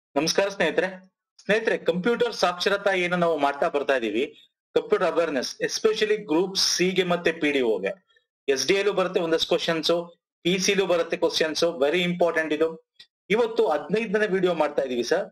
ನಮಸ್ಕಾರ ಸ್ನೇಹಿತರೆ ಸ್ನೇಹಿತರೆ ಕಂಪ್ಯೂಟರ್ ಸಾಕ್ಷರತಾ ಏನು ನಾವು ಮಾಡ್ತಾ ಬರ್ತಾ ಇದೀವಿ computer awareness especially group C ಗೆ ಮತ್ತೆ ಪಿ ಡಿ ಗೆ ಎಸ್ ಡಿ ಎಲು ಬರುತ್ತೆ ಒಂದಷ್ಟು ಕ್ವಶನ್ಸ್ ಪಿ ಸಿಲು ಬರುತ್ತೆ ಕ್ವಶನ್ಸ್ ವೆರಿ ಇಂಪಾರ್ಟೆಂಟ್ ಇದು ಇವತ್ತು ಹದಿನೈದನೇ ವಿಡಿಯೋ ಮಾಡ್ತಾ ಇದೀವಿ ಸರ್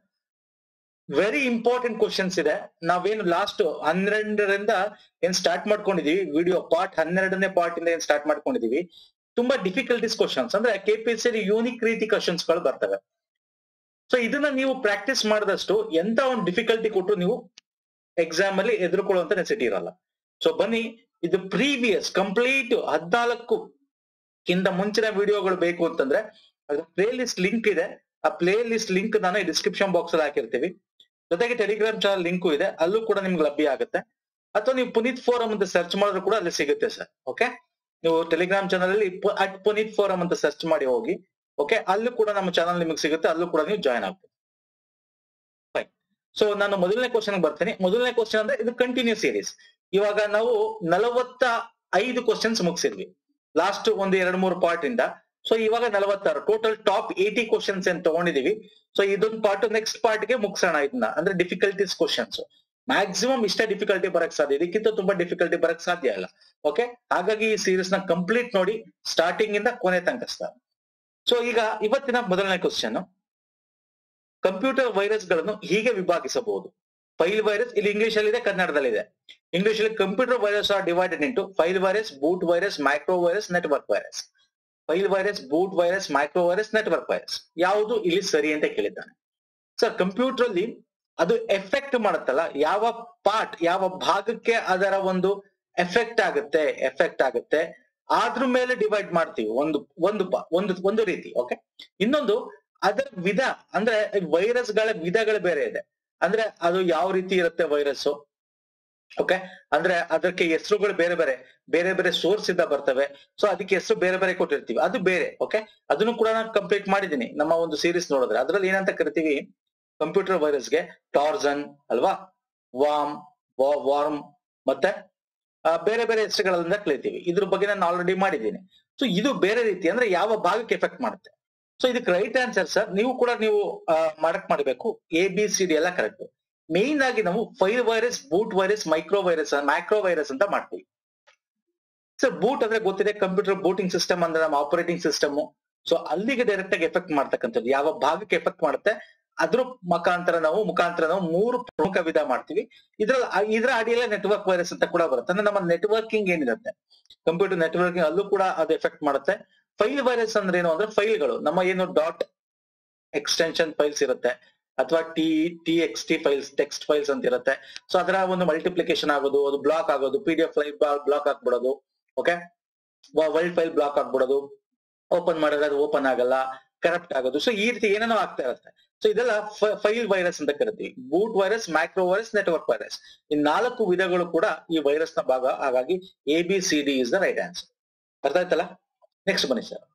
ವೆರಿ ಇಂಪಾರ್ಟೆಂಟ್ ಕ್ವಶನ್ಸ್ ಇದೆ ನಾವೇನು ಲಾಸ್ಟ್ ಹನ್ನೆರಡರಿಂದ ಏನ್ ಸ್ಟಾರ್ಟ್ ಮಾಡ್ಕೊಂಡಿದೀವಿ ವಿಡಿಯೋ ಪಾರ್ಟ್ ಹನ್ನೆರಡನೇ ಪಾರ್ಟ್ ಇಂದ ಏನ್ ಸ್ಟಾರ್ಟ್ ಮಾಡ್ಕೊಂಡಿದೀವಿ ತುಂಬಾ ಡಿಫಿಕಲ್ಟೀಸ್ ಕ್ವಶನ್ಸ್ ಅಂದ್ರೆ K P S C unique ರೀತಿ ಕ್ವಶನ್ಸ್ ಗಳು ಬರ್ತವೆ ಸೊ ಇದನ್ನ ನೀವು ಪ್ರಾಕ್ಟೀಸ್ ಮಾಡಿದಷ್ಟು ಎಂತ ಒಂದು ಡಿಫಿಕಲ್ಟಿ ಕೊಟ್ಟರು ನೀವು ಎಕ್ಸಾಮ್ ಅಲ್ಲಿ ಎದುರುಕೊಳ್ಳುವಂತ ನೆಸಿಟಿ ಇರಲ್ಲ ಸೊ ಬನ್ನಿ ಇದು ಪ್ರೀವಿಯಸ್ ಕಂಪ್ಲೀಟ್ ಹದ್ನಾಲ್ಕು ಕಿಂತ ಮುಂಚಿನ ವಿಡಿಯೋಗಳು ಬೇಕು ಅಂತಂದ್ರೆ ಅದು ಪ್ಲೇ ಲಿಸ್ಟ್ ಲಿಂಕ್ ಇದೆ ಆ ಪ್ಲೇ ಲಿಸ್ಟ್ ಲಿಂಕ್ ನಾನು ಡಿಸ್ಕ್ರಿಪ್ಷನ್ ಬಾಕ್ಸ್ ಅಲ್ಲಿ ಹಾಕಿರ್ತೀವಿ ಜೊತೆಗೆ ಟೆಲಿಗ್ರಾಮ್ ಚಾನಲ್ ಲಿಂಕು ಇದೆ ಅಲ್ಲೂ ಕೂಡ ನಿಮ್ಗೆ ಲಭ್ಯ ಆಗುತ್ತೆ ಅಥವಾ ನೀವು ಪುನೀತ್ ಫೋರಂ ಅಂತ ಸರ್ಚ್ ಮಾಡಿದ್ರು ಕೂಡ ಅಲ್ಲಿ ಸಿಗುತ್ತೆ ಸರ್ ಓಕೆ ನೀವು ಟೆಲಿಗ್ರಾಮ್ ಚಾನಲ್ ಅಲ್ಲಿ ಅಟ್ ಪುನೀತ್ ಫೋರಂ ಅಂತ ಸರ್ಚ್ ಮಾಡಿ ಹೋಗಿ ಓಕೆ ಅಲ್ಲೂ ಕೂಡ ನಮ್ಮ ಚಾನಲ್ ನಿಮಗೆ ಸಿಗುತ್ತೆ ಅಲ್ಲೂ ಕೂಡ ನೀವು ಜಾಯ್ನ್ ಆಗ್ಬೋದು ಫೈನ್ ಸೊ ನಾನು ಮೊದಲನೇ ಕ್ವಶನ್ ಬರ್ತೀನಿ ಮೊದಲನೇ ಕ್ವಶನ್ ಅಂದ್ರೆ ಇದು ಕಂಟಿನ್ಯೂ ಸೀರೀಸ್ ಇವಾಗ ನಾವು ನಲವತ್ತ ಐದು ಕ್ವಶನ್ಸ್ ಮುಗಿಸಿದ್ವಿ ಲಾಸ್ಟ್ ಒಂದು ಎರಡು ಮೂರು ಪಾರ್ಟ್ ಇಂದ ಸೊ ಇವಾಗ ನಲವತ್ತಾರು ಟೋಟಲ್ ಟಾಪ್ ಏಟಿ ಕ್ವಶನ್ಸ್ ಏನ್ ತಗೊಂಡಿದೀವಿ ಸೊ ಇದೊಂದು ಪಾರ್ಟ್ ನೆಕ್ಸ್ಟ್ ಪಾರ್ಟ್ ಗೆ ಮುಗಿಸೋಣ ಇದನ್ನ ಅಂದ್ರೆ ಡಿಫಿಕಲ್ಟೀಸ್ ಕ್ವಶನ್ಸ್ ಮ್ಯಾಕ್ಸಿಮಮ್ ಇಷ್ಟೇ ಡಿಫಿಕಲ್ಟಿ ಬರಕ್ ಸಾಧ್ಯ ಇದಕ್ಕಿಂತ ತುಂಬಾ ಡಿಫಿಕಲ್ಟಿ ಬರಕ್ ಸಾಧ್ಯ ಇಲ್ಲ ಓಕೆ ಹಾಗಾಗಿ ಈ ಸೀರೀಸ್ ನ ಕಂಪ್ಲೀಟ್ ನೋಡಿ ಸ್ಟಾರ್ಟಿಂಗ್ ಇಂದ ಕೊನೆ ತನಕ ಸ್ಟಾರ್ಟ್ ಸೊ ಈಗ ಇವತ್ತಿನ ಮೊದಲನೇ ಕ್ವಶನ್ ಕಂಪ್ಯೂಟರ್ ವೈರಸ್ ಗಳನ್ನು ಹೀಗೆ ವಿಭಾಗಿಸಬಹುದು ಫೈಲ್ ವೈರಸ್ ಇಲ್ಲಿ ಇಂಗ್ಲಿಷ್ ಅಲ್ಲಿ ಇದೆ ಕನ್ನಡದಲ್ಲಿ ಇದೆ ಇಂಗ್ಲಿಷ್ ಅಲ್ಲಿ computer virus are divided into file virus boot virus micro virus network virus file virus boot virus micro virus network virus ಯಾವುದು ಇಲ್ಲಿ ಸರಿ ಅಂತ ಕೇಳಿದ್ದಾನೆ ಸರ್ ಕಂಪ್ಯೂಟರ್ ಅಲ್ಲಿ ಅದು ಎಫೆಕ್ಟ್ ಮಾಡುತ್ತಲ್ಲ ಯಾವ ಪಾರ್ಟ್ ಯಾವ ಭಾಗಕ್ಕೆ ಅದರ ಒಂದು ಎಫೆಕ್ಟ್ ಆಗುತ್ತೆ ಎಫೆಕ್ಟ್ ಆಗುತ್ತೆ ಅದ್ರ ಮೇಲೆ ಡಿವೈಡ್ ಮಾಡ್ತೀವಿ ಒಂದು ಒಂದು ಪ- ಒಂದು ಒಂದು ರೀತಿ ಓಕೆ ಇನ್ನೊಂದು ಅದರ ವಿಧ ಅಂದ್ರೆ ವೈರಸ್ ಗಳ ವಿಧಗಳು ಬೇರೆ ಇದೆ ಅಂದ್ರೆ ಅದು ಯಾವ ರೀತಿ ಇರುತ್ತೆ ವೈರಸ್ ಓಕೆ ಅಂದ್ರೆ ಅದಕ್ಕೆ ಹೆಸರುಗಳು ಬೇರೆ ಬೇರೆ ಬೇರೆ ಬೇರೆ ಸೋರ್ಸ್ ಇಂದ ಬರ್ತವೆ ಸೊ ಅದಕ್ಕೆ ಹೆಸರು ಬೇರೆ ಬೇರೆ ಕೊಟ್ಟಿರ್ತೀವಿ ಅದು ಬೇರೆ ಓಕೆ ಅದನ್ನು ಕೂಡ ನಾನು ಕಂಪ್ಲೀಟ್ ಮಾಡಿದ್ದೀನಿ ನಮ್ಮ ಒಂದು ಸೀರೀಸ್ ನೋಡಿದ್ರೆ ಅದ್ರಲ್ಲಿ ಏನಂತ ಕರಿತೀವಿ ಕಂಪ್ಯೂಟರ್ ವೈರಸ್ಗೆ ಟಾರ್ಸನ್ ಅಲ್ವಾ ವಾಮ್ ವಾರ್ಮ್ ಮತ್ತೆ ಆ, ಬೇರೆ ಬೇರೆ ಹೆಸರುಗಳಿಂದ ಕಲಿತೀವಿ ಇದ್ರ ಬಗ್ಗೆ ನಾನು ಆಲ್ರೆಡಿ ಮಾಡಿದ್ದೀನಿ ಸೊ ಇದು ಬೇರೆ ರೀತಿ ಅಂದ್ರೆ ಯಾವ ಭಾಗಕ್ಕೆ ಎಫೆಕ್ಟ್ ಮಾಡುತ್ತೆ ಸೊ ಇದಕ್ಕೆ ರೈಟ್ ಆನ್ಸರ್ ಸರ್ ನೀವು ಕೂಡ ನೀವು ಆ, ಮಾಡಕ್ ಮಾಡಬೇಕು ಎ ಬಿ ಸಿ ಡಿ ಎಲ್ಲ ಕರೆಕ್ಟ್ ಮೇನ್ ಆಗಿ ನಾವು file virus boot virus micro virus micro virus ಅಂತ ಮಾಡ್ತೀವಿ ಸರ್ ಬೂಟ್ ಅಂದ್ರೆ ಗೊತ್ತಿದೆ ಕಂಪ್ಯೂಟರ್ ಬೂಟಿಂಗ್ ಸಿಸ್ಟಮ್ ಅಂದ್ರೆ ನಮ್ಮ ಆಪರೇಟಿಂಗ್ ಸಿಸ್ಟಮ್ ಸೊ ಅಲ್ಲಿಗೆ ಡೈರೆಕ್ಟ್ ಆಗಿ ಎಫೆಕ್ಟ್ ಮಾಡ್ತಕ್ಕಂಥದ್ದು ಯಾವ ಭಾಗಕ್ಕೆ ಎಫೆಕ್ಟ್ ಮಾಡುತ್ತೆ ಅದ್ರ ಮುಖಾಂತರ ನಾವು ಮುಖಾಂತರ ನಾವು ಮೂರು ಪ್ರಮುಖ ವಿಧ ಮಾಡ್ತೀವಿ ಇದ್ರಲ್ಲಿ ಇದ್ರ ಅಡಿಯಲ್ಲೇ ನೆಟ್ವರ್ಕ್ ವೈರಸ್ ಅಂತ ಕೂಡ ಬರುತ್ತೆ ಅಂದ್ರೆ ನಮ್ಮ ನೆಟ್ವರ್ಕಿಂಗ್ ಏನಿರುತ್ತೆ ಕಂಪ್ಯೂಟರ್ ನೆಟ್ವರ್ಕಿಂಗ್ ಅಲ್ಲೂ ಕೂಡ ಅದು ಎಫೆಕ್ಟ್ ಮಾಡುತ್ತೆ ಫೈಲ್ ವೈರಸ್ ಅಂದ್ರೆ ಏನು ಅಂದ್ರೆ ಫೈಲ್ಗಳು ನಮ್ಮ ಏನು ಡಾಟ್ ಎಕ್ಸ್ಟೆನ್ಷನ್ ಫೈಲ್ಸ್ ಇರುತ್ತೆ ಅಥವಾ T T X T files text files ಅಂತ ಇರುತ್ತೆ ಸೊ ಅದರ ಒಂದು ಮಲ್ಟಿಪ್ಲಿಕೇಶನ್ ಆಗೋದು ಅದು ಬ್ಲಾಕ್ ಆಗೋದು P D F file block ಆಗ್ಬಿಡೋದು ಓಕೆ ವರ್ಲ್ಡ್ ಫೈಲ್ ಬ್ಲಾಕ್ ಆಗ್ಬಿಡೋದು ಓಪನ್ ಮಾಡಿದ್ರೆ ಅದು ಓಪನ್ ಆಗಲ್ಲ ಕರಪ್ಟ್ ಆಗೋದು ಸೊ ಈ ರೀತಿ ಏನೇನೋ ಆಗ್ತಾ ಇರುತ್ತೆ ಸೊ ಇದೆಲ್ಲ ಫೈಲ್ ವೈರಸ್ ಅಂತ ಕರಿತೀವಿ boot virus micro virus network virus ಈ ನಾಲ್ಕು ವಿಧಗಳು ಕೂಡ ಈ ವೈರಸ್ ನ ಭಾಗ ಹಾಗಾಗಿ A B C D is the right answer ಅರ್ಥ ಆಯ್ತಲ್ಲ ನೆಕ್ಸ್ಟ್ ಬನ್ನಿ ಸರ್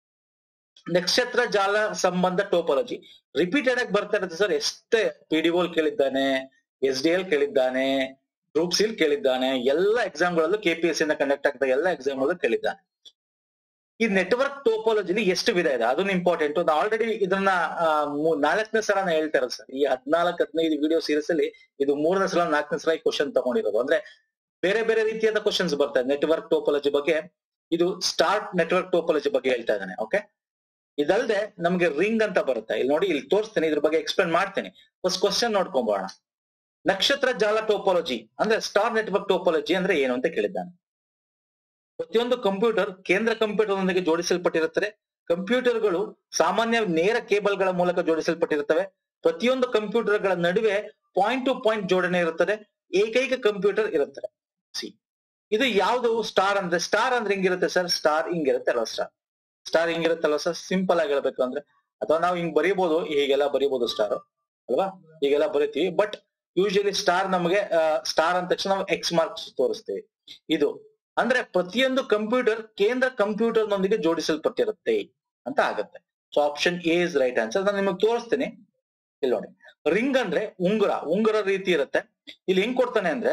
ನಕ್ಷತ್ರ ಜಾಲ ಸಂಬಂಧ ಟೋಪಾಲಜಿ ರಿಪೀಟೆಡ್ ಆಗಿ ಬರ್ತಾ ಇರುತ್ತೆ ಸರ್ ಎಷ್ಟೇ ಪಿ ಡಿ ಓಲ್ ಕೇಳಿದ್ದಾನೆ ಎಸ್ ಡಿ ಎಲ್ ಕೇಳಿದ್ದಾನೆ ಗ್ರೂಪ್ ಸಿಲ್ ಕೇಳಿದ್ದಾನೆ ಎಲ್ಲ ಎಕ್ಸಾಮ್ಗಳಲ್ಲೂ ಕೆ ಪಿ ಎಸ್ ಇಂದ ಕಂಡಕ್ಟ್ ಆಗ್ತಾ ಎಲ್ಲ ಎಕ್ಸಾಮ್ಗಳಲ್ಲೂ ಕೇಳಿದ್ದಾನೆ ಈ ನೆಟ್ವರ್ಕ್ ಟೋಪಾಲಜಿಲಿ ಎಷ್ಟು ವಿಧ ಇದೆ ಅದನ್ನ ಇಂಪಾರ್ಟೆಂಟ್ ನಾವು ಆಲ್ರೆಡಿ ಇದನ್ನ ಆ, ಮೂ- ನಾಲ್ಕನೇ ಸಲ ನಾನು ಹೇಳ್ತಾ ಇರೋದು ಸರ್ ಈ ಹದಿನಾಲ್ಕು ಹದಿನೈದು ವಿಡಿಯೋ ಸೀರೀಸ್ ಅಲ್ಲಿ ಇದು ಮೂರನೇ ಸಲ ನಾಲ್ಕನೇ ಸಲ ಈ ಕ್ವಶನ್ ತಗೊಂಡಿರೋದು ಅಂದ್ರೆ ಬೇರೆ ಬೇರೆ ರೀತಿಯಾದ ಕ್ವಶನ್ಸ್ ಬರ್ತದೆ ನೆಟ್ವರ್ಕ್ ಟೋಪಾಲಜಿ ಬಗ್ಗೆ ಇದು ಸ್ಟಾರ್ಟ್ ನೆಟ್ವರ್ಕ್ ಟೋಪಾಲಜಿ ಬಗ್ಗೆ ಹೇಳ್ತಾ ಇದ್ದಾನೆ ಓಕೆ ಇದಲ್ದೆ ನಮ್ಗೆ ರಿಂಗ್ ಅಂತ ಬರುತ್ತೆ ಇಲ್ಲಿ ನೋಡಿ ಇಲ್ಲಿ ತೋರಿಸ್ತೀನಿ ಇದ್ರ ಬಗ್ಗೆ ಎಕ್ಸ್ಪ್ಲೇನ್ ಮಾಡ್ತೀನಿ ಫಸ್ಟ್ ಕ್ವಶನ್ ನೋಡ್ಕೊಂಬೋಣ ನಕ್ಷತ್ರ ಜಾಲ ಟೋಪಾಲಜಿ ಅಂದ್ರೆ ಸ್ಟಾರ್ ನೆಟ್ವರ್ಕ್ ಟೋಪಾಲಜಿ ಅಂದ್ರೆ ಏನು ಅಂತ ಕೇಳಿದ್ದಾನೆ ಪ್ರತಿಯೊಂದು ಕಂಪ್ಯೂಟರ್ ಕೇಂದ್ರ ಕಂಪ್ಯೂಟರ್ ನೊಂದಿಗೆ ಜೋಡಿಸಲ್ಪಟ್ಟಿರುತ್ತದೆ ಕಂಪ್ಯೂಟರ್ಗಳು ಸಾಮಾನ್ಯ ನೇರ ಕೇಬಲ್ಗಳ ಮೂಲಕ ಜೋಡಿಸಲ್ಪಟ್ಟಿರುತ್ತವೆ ಪ್ರತಿಯೊಂದು ಕಂಪ್ಯೂಟರ್ಗಳ ನಡುವೆ ಪಾಯಿಂಟ್ ಟು ಪಾಯಿಂಟ್ ಜೋಡಣೆ ಇರುತ್ತದೆ ಏಕೈಕ ಕಂಪ್ಯೂಟರ್ ಇರುತ್ತದೆ ಸಿ ಇದು ಯಾವುದು ಸ್ಟಾರ್ ಅಂದ್ರೆ ಸ್ಟಾರ್ ಅಂದ್ರೆ ಹಿಂಗಿರುತ್ತೆ ಸರ್ ಸ್ಟಾರ್ ಹಿಂಗಿರುತ್ತೆ ಅಲ್ವಾ ಸ್ಟಾರ್ ಸ್ಟಾರ್ ಹಿಂಗಿರುತ್ತಲ್ವ ಸರ್ ಸಿಂಪಲ್ ಆಗಿ ಹೇಳ್ಬೇಕು ಅಂದ್ರೆ ಅಥವಾ ನಾವು ಹಿಂಗ್ ಬರೀಬಹುದು ಹೀಗೆಲ್ಲ ಬರೀಬಹುದು ಸ್ಟಾರ್ ಅಲ್ವಾ ಹೀಗೆಲ್ಲ ಬರಿತೀವಿ ಬಟ್ ಯೂಶಲಿ ಸ್ಟಾರ್ ನಮಗೆ ಸ್ಟಾರ್ ಅಂದ ತಕ್ಷಣ ನಾವು ಎಕ್ಸ್ ಮಾರ್ಕ್ಸ್ ತೋರಿಸ್ತೀವಿ ಇದು ಅಂದ್ರೆ ಪ್ರತಿಯೊಂದು ಕಂಪ್ಯೂಟರ್ ಕೇಂದ್ರ ಕಂಪ್ಯೂಟರ್ ನೊಂದಿಗೆ ಜೋಡಿಸಲ್ಪಟ್ಟಿರುತ್ತೆ ಅಂತ ಆಗುತ್ತೆ so option A is right answer ನಾನು ನಿಮಗೆ ತೋರಿಸ್ತೀನಿ ಇಲ್ಲಿ ನೋಡಿ ರಿಂಗ್ ಅಂದ್ರೆ ಉಂಗುರ ಉಂಗುರ ರೀತಿ ಇರುತ್ತೆ ಇಲ್ಲಿ ಹೆಂಗ್ ಕೊಡ್ತಾನೆ ಅಂದ್ರೆ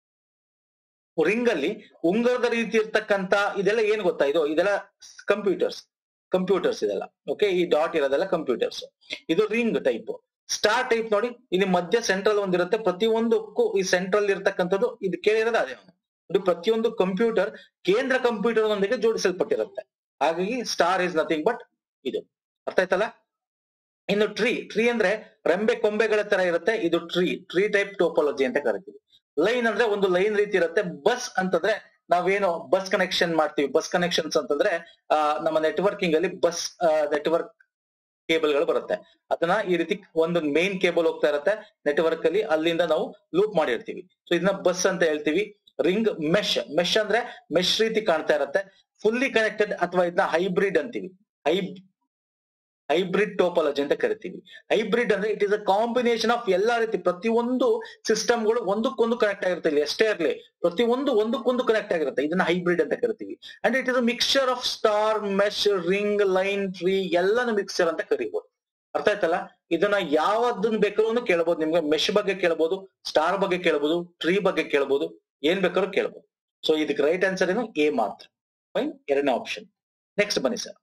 ರಿಂಗ್ ಅಲ್ಲಿ ಉಂಗುರದ ರೀತಿ ಇರ್ತಕ್ಕಂತ ಇದೆಲ್ಲ ಏನ್ ಗೊತ್ತಾ ಇದು ಇದೆಲ್ಲ ಕಂಪ್ಯೂಟರ್ಸ್ ಕಂಪ್ಯೂಟರ್ಸ್ ಇದೆಲ್ಲ ಓಕೆ ಈ ಡಾಟ್ ಇರೋದೆಲ್ಲ ಕಂಪ್ಯೂಟರ್ಸ್ ಇದು ರಿಂಗ್ ಟೈಪ್ ಸ್ಟಾರ್ ಟೈಪ್ ನೋಡಿ ಇಲ್ಲಿ ಮಧ್ಯ ಸೆಂಟ್ರಲ್ ಒಂದಿರುತ್ತೆ ಪ್ರತಿಯೊಂದಕ್ಕೂ ಈ ಸೆಂಟ್ರಲ್ ಇರ್ತಕ್ಕಂಥದ್ದು ಇದು ಕೇಳಿರೋದು ಅದೇ ನೋಡಿ ಪ್ರತಿಯೊಂದು ಕಂಪ್ಯೂಟರ್ ಕೇಂದ್ರ ಕಂಪ್ಯೂಟರ್ ನೊಂದಿಗೆ ಜೋಡಿಸಲ್ಪಟ್ಟಿರುತ್ತೆ ಹಾಗಾಗಿ ಸ್ಟಾರ್ ಇಸ್ ನಥಿಂಗ್ ಬಟ್ ಇದು ಅರ್ಥ ಆಯ್ತಲ್ಲ ಇನ್ನು ಟ್ರೀ ಟ್ರೀ ಅಂದ್ರೆ ರೆಂಬೆ ಕೊಂಬೆಗಳ ತರ ಇರುತ್ತೆ ಇದು ಟ್ರೀ ಟ್ರೀ ಟೈಪ್ ಟೋಪಾಲಜಿ ಅಂತ ಕರಿತೀವಿ ಲೈನ್ ಅಂದ್ರೆ ಒಂದು ಲೈನ್ ರೀತಿ ಇರುತ್ತೆ ಬಸ್ ಅಂತಂದ್ರೆ ನಾವೇನು ಬಸ್ ಕನೆಕ್ಷನ್ ಮಾಡ್ತೀವಿ ಬಸ್ ಕನೆಕ್ಷನ್ಸ್ ಅಂತಂದ್ರೆ ಆ ನಮ್ಮ ನೆಟ್ವರ್ಕಿಂಗ್ ಅಲ್ಲಿ ಬಸ್ ನೆಟ್ವರ್ಕ್ ಕೇಬಲ್ ಗಳು ಬರುತ್ತೆ ಅದನ್ನ ಈ ರೀತಿ ಒಂದು ಮೇನ್ ಕೇಬಲ್ ಹೋಗ್ತಾ ಇರುತ್ತೆ ನೆಟ್ವರ್ಕ್ ಅಲ್ಲಿ ಅಲ್ಲಿಂದ ನಾವು ಲೂಪ್ ಮಾಡಿರ್ತೀವಿ ಸೊ ಇದನ್ನ ಬಸ್ ಅಂತ ಹೇಳ್ತೀವಿ ರಿಂಗ್ ಮೆಶ್ ಮೆಶ್ ಅಂದ್ರೆ ಮೆಶ್ ರೀತಿ ಕಾಣ್ತಾ ಇರುತ್ತೆ ಫುಲ್ಲಿ ಕನೆಕ್ಟೆಡ್ ಅಥವಾ ಇದನ್ನ ಹೈಬ್ರಿಡ್ ಅಂತೀವಿ ಹೈ ಹೈಬ್ರಿಡ್ ಟೋಪಾಲಜಿ ಅಂತ ಕರಿತೀವಿ ಹೈಬ್ರಿಡ್ ಅಂದ್ರೆ it is a combination of ಎಲ್ಲಾ ರೀತಿ ಪ್ರತಿಯೊಂದು ಸಿಸ್ಟಮ್ಗಳು ಒಂದಕ್ಕೊಂದು ಕನೆಕ್ಟ್ ಆಗಿರುತ್ತೆ ಇಲ್ಲಿ ಎಷ್ಟೇ ಇರಲಿ ಪ್ರತಿಯೊಂದು ಒಂದಕ್ಕೊಂದು ಕನೆಕ್ಟ್ ಆಗಿರುತ್ತೆ ಇದನ್ನ ಹೈಬ್ರಿಡ್ ಅಂತ ಕರಿತೀವಿ and it is a mixture of star mesh ring line tree ಎಲ್ಲಾನು ಮಿಕ್ಸ್ಚರ್ ಅಂತ ಕರಿಬಹುದು ಅರ್ಥ ಆಯ್ತಲ್ಲ ಇದನ್ನ ಯಾವ್ದನ್ನ ಬೇಕಾದ್ರೂ ಕೇಳಬಹುದು ನಿಮ್ಗೆ ಮೆಶ್ ಬಗ್ಗೆ ಕೇಳಬಹುದು ಸ್ಟಾರ್ ಬಗ್ಗೆ ಕೇಳಬಹುದು ಟ್ರೀ ಬಗ್ಗೆ ಕೇಳಬಹುದು ಏನ್ ಬೇಕಾದ್ರೂ ಕೇಳಬಹುದು ಸೊ ಇದಕ್ಕೆ ರೈಟ್ ಆನ್ಸರ್ ಏನು ಎ ಮಾತ್ರ ಫೈನ್ ಎರಡನೇ ಆಪ್ಷನ್ ನೆಕ್ಸ್ಟ್ ಬನ್ನಿ ಸರ್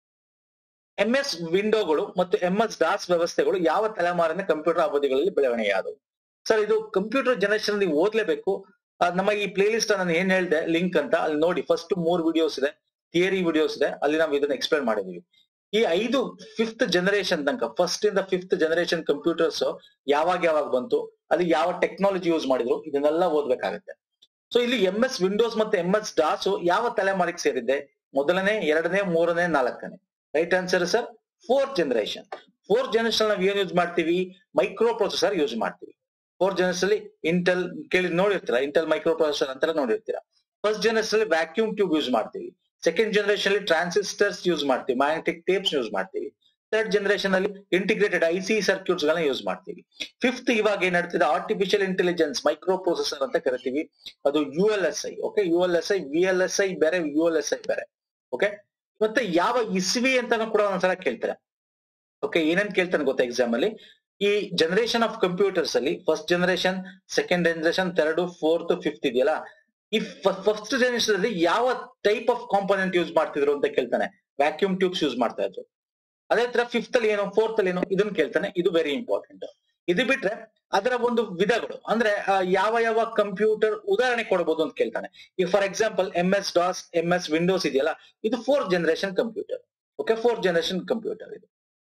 ಎಂ ಎಸ್ ವಿಂಡೋಗಳು ಮತ್ತು ಎಂ ಎಸ್ ಡಾಸ್ ವ್ಯವಸ್ಥೆಗಳು ಯಾವ ತಲೆಮಾರಿನ ಕಂಪ್ಯೂಟರ್ ಅವಧಿಗಳಲ್ಲಿ ಬೆಳವಣಿಗೆಯಾದವು ಸರ್ ಇದು ಕಂಪ್ಯೂಟರ್ ಜನರೇಷನ್ ನೀವು ಓದ್ಲೇಬೇಕು ಆ, ನಮ್ಮ ಈ ಪ್ಲೇ ಲಿಸ್ಟ್ ನಾನು ಏನ್ ಹೇಳ್ದೆ ಲಿಂಕ್ ಅಂತ ಅಲ್ಲಿ ನೋಡಿ ಫಸ್ಟ್ ಮೂರ್ ವಿಡಿಯೋಸ್ ಇದೆ ಥಿಯರಿ ವಿಡಿಯೋಸ್ ಇದೆ ಅಲ್ಲಿ ನಾವು ಇದನ್ನ ಎಕ್ಸ್ಪ್ಲೇನ್ ಮಾಡಿದೀವಿ ಈ ಐದು ಫಿಫ್ತ್ ಜನರೇಷನ್ ತನಕ ಫಸ್ಟ್ ಇಂದ ಫಿಫ್ತ್ ಜನರೇಷನ್ ಕಂಪ್ಯೂಟರ್ಸ್ ಯಾವಾಗ ಯಾವಾಗ ಬಂತು ಅಲ್ಲಿ ಯಾವ ಟೆಕ್ನಾಲಜಿ ಯೂಸ್ ಮಾಡಿದ್ರು ಇದನ್ನೆಲ್ಲ ಓದ್ಬೇಕಾಗತ್ತೆ ಸೊ ಇಲ್ಲಿ ಎಂ ಎಸ್ ವಿಂಡೋಸ್ ಮತ್ತೆ ಎಂ ಎಸ್ ಡಾಸ್ ಯಾವ ತಲೆಮಾರಿಗೆ ಸೇರಿದೆ ಮೊದಲನೇ ಎರಡನೇ ಮೂರನೇ ನಾಲ್ಕನೇ right answer sir fourth generation fourth generation ನಾವು ಏನ್ ಯೂಸ್ ಮಾಡ್ತೀವಿ ಮೈಕ್ರೋ ಪ್ರೊಸೆಸರ್ ಯೂಸ್ ಮಾಡ್ತೀವಿ ಫೋರ್ತ್ ಜನರೇಷನ್ ಅಲ್ಲಿ ಇಂಟೆಲ್ ಕೇಳಿ ನೋಡಿರ್ತೀರಾ ಇಂಟೆಲ್ ಮೈಕ್ರೋ ಪ್ರೊಸೆಸರ್ ಅಂತೆಲ್ಲ ನೋಡಿರ್ತೀರಾ ಫಸ್ಟ್ ಜನರೇಷನ್ ಅಲ್ಲಿ ವ್ಯಾಕ್ಯೂಮ್ ಟ್ಯೂಬ್ ಯೂಸ್ ಮಾಡ್ತೀವಿ ಸೆಕೆಂಡ್ ಜನರೇಷನ್ ಅಲ್ಲಿ ಟ್ರಾನ್ಸಿಸ್ಟರ್ಸ್ ಯೂಸ್ ಮಾಡ್ತೀವಿ ಮ್ಯಾಗ್ನೆಟಿಕ್ ಟೇಪ್ಸ್ ಯೂಸ್ ಮಾಡ್ತೀವಿ ಥರ್ಡ್ ಜನರೇಷನ್ ಅಲ್ಲಿ ಇಂಟಿಗ್ರೇಟೆಡ್ ಐ ಸಿ ಸರ್ಕ್ಯೂಟ್ಸ್ ಗಳನ್ನ ಯೂಸ್ ಮಾಡ್ತೀವಿ ಫಿಫ್ತ್ ಇವಾಗ ಏನ್ ನಡ್ತಿದೆ ಆರ್ಟಿಫಿಷಿಯಲ್ ಇಂಟೆಲಿಜೆನ್ಸ್ ಮೈಕ್ರೋ ಪ್ರೊಸೆಸರ್ ಅಂತ ಕರಿತೀವಿ ಅದು U L S I okay U L S I V L S I ಬೇರೆ ಯು ಎಲ್ ಎಸ್ ಐ ಬೇರೆ ಓಕೆ ಮತ್ತೆ ಯಾವ ಇಸ್ವಿ ಅಂತಾನು ಕೂಡ ಒಂದ್ಸಲ ಕೇಳ್ತಾರೆ ಓಕೆ ಏನೇನ್ ಕೇಳ್ತಾನೆ ಗೊತ್ತಾ ಎಕ್ಸಾಮ್ ಅಲ್ಲಿ ಈ ಜನರೇಷನ್ ಆಫ್ ಕಂಪ್ಯೂಟರ್ಸ್ ಅಲ್ಲಿ first generation second generation third fourth fifth ಇದೆಯಲ್ಲ ಈ ಫಸ್ಟ್ ಜನರೇಷನ್ ಅಲ್ಲಿ ಯಾವ ಟೈಪ್ ಆಫ್ ಕಾಂಪೋನೆಂಟ್ ಯೂಸ್ ಮಾಡ್ತಿದ್ರು ಅಂತ ಕೇಳ್ತಾನೆ ವ್ಯಾಕ್ಯೂಮ್ ಟ್ಯೂಬ್ಸ್ ಯೂಸ್ ಮಾಡ್ತಾ ಇದ್ರು ಅದೇ ತರ ಫಿಫ್ತ್ ಅಲ್ಲಿ ಏನೋ ಫೋರ್ತ್ ಅಲ್ಲಿ ಏನೋ ಇದನ್ನ ಕೇಳ್ತಾನೆ ಇದು ವೆರಿ ಇಂಪಾರ್ಟೆಂಟ್ ಇದು ಬಿಟ್ರೆ ಅದರ ಒಂದು ವಿಧಗಳು ಅಂದ್ರೆ ಆ, ಯಾವ ಯಾವ ಕಂಪ್ಯೂಟರ್ ಉದಾಹರಣೆ ಕೊಡಬಹುದು ಅಂತ ಕೇಳ್ತಾನೆ ಈಗ for example M S DOS M S Windows ಇದೆಯಲ್ಲ ಇದು fourth generation computer okay fourth generation computer ಇದು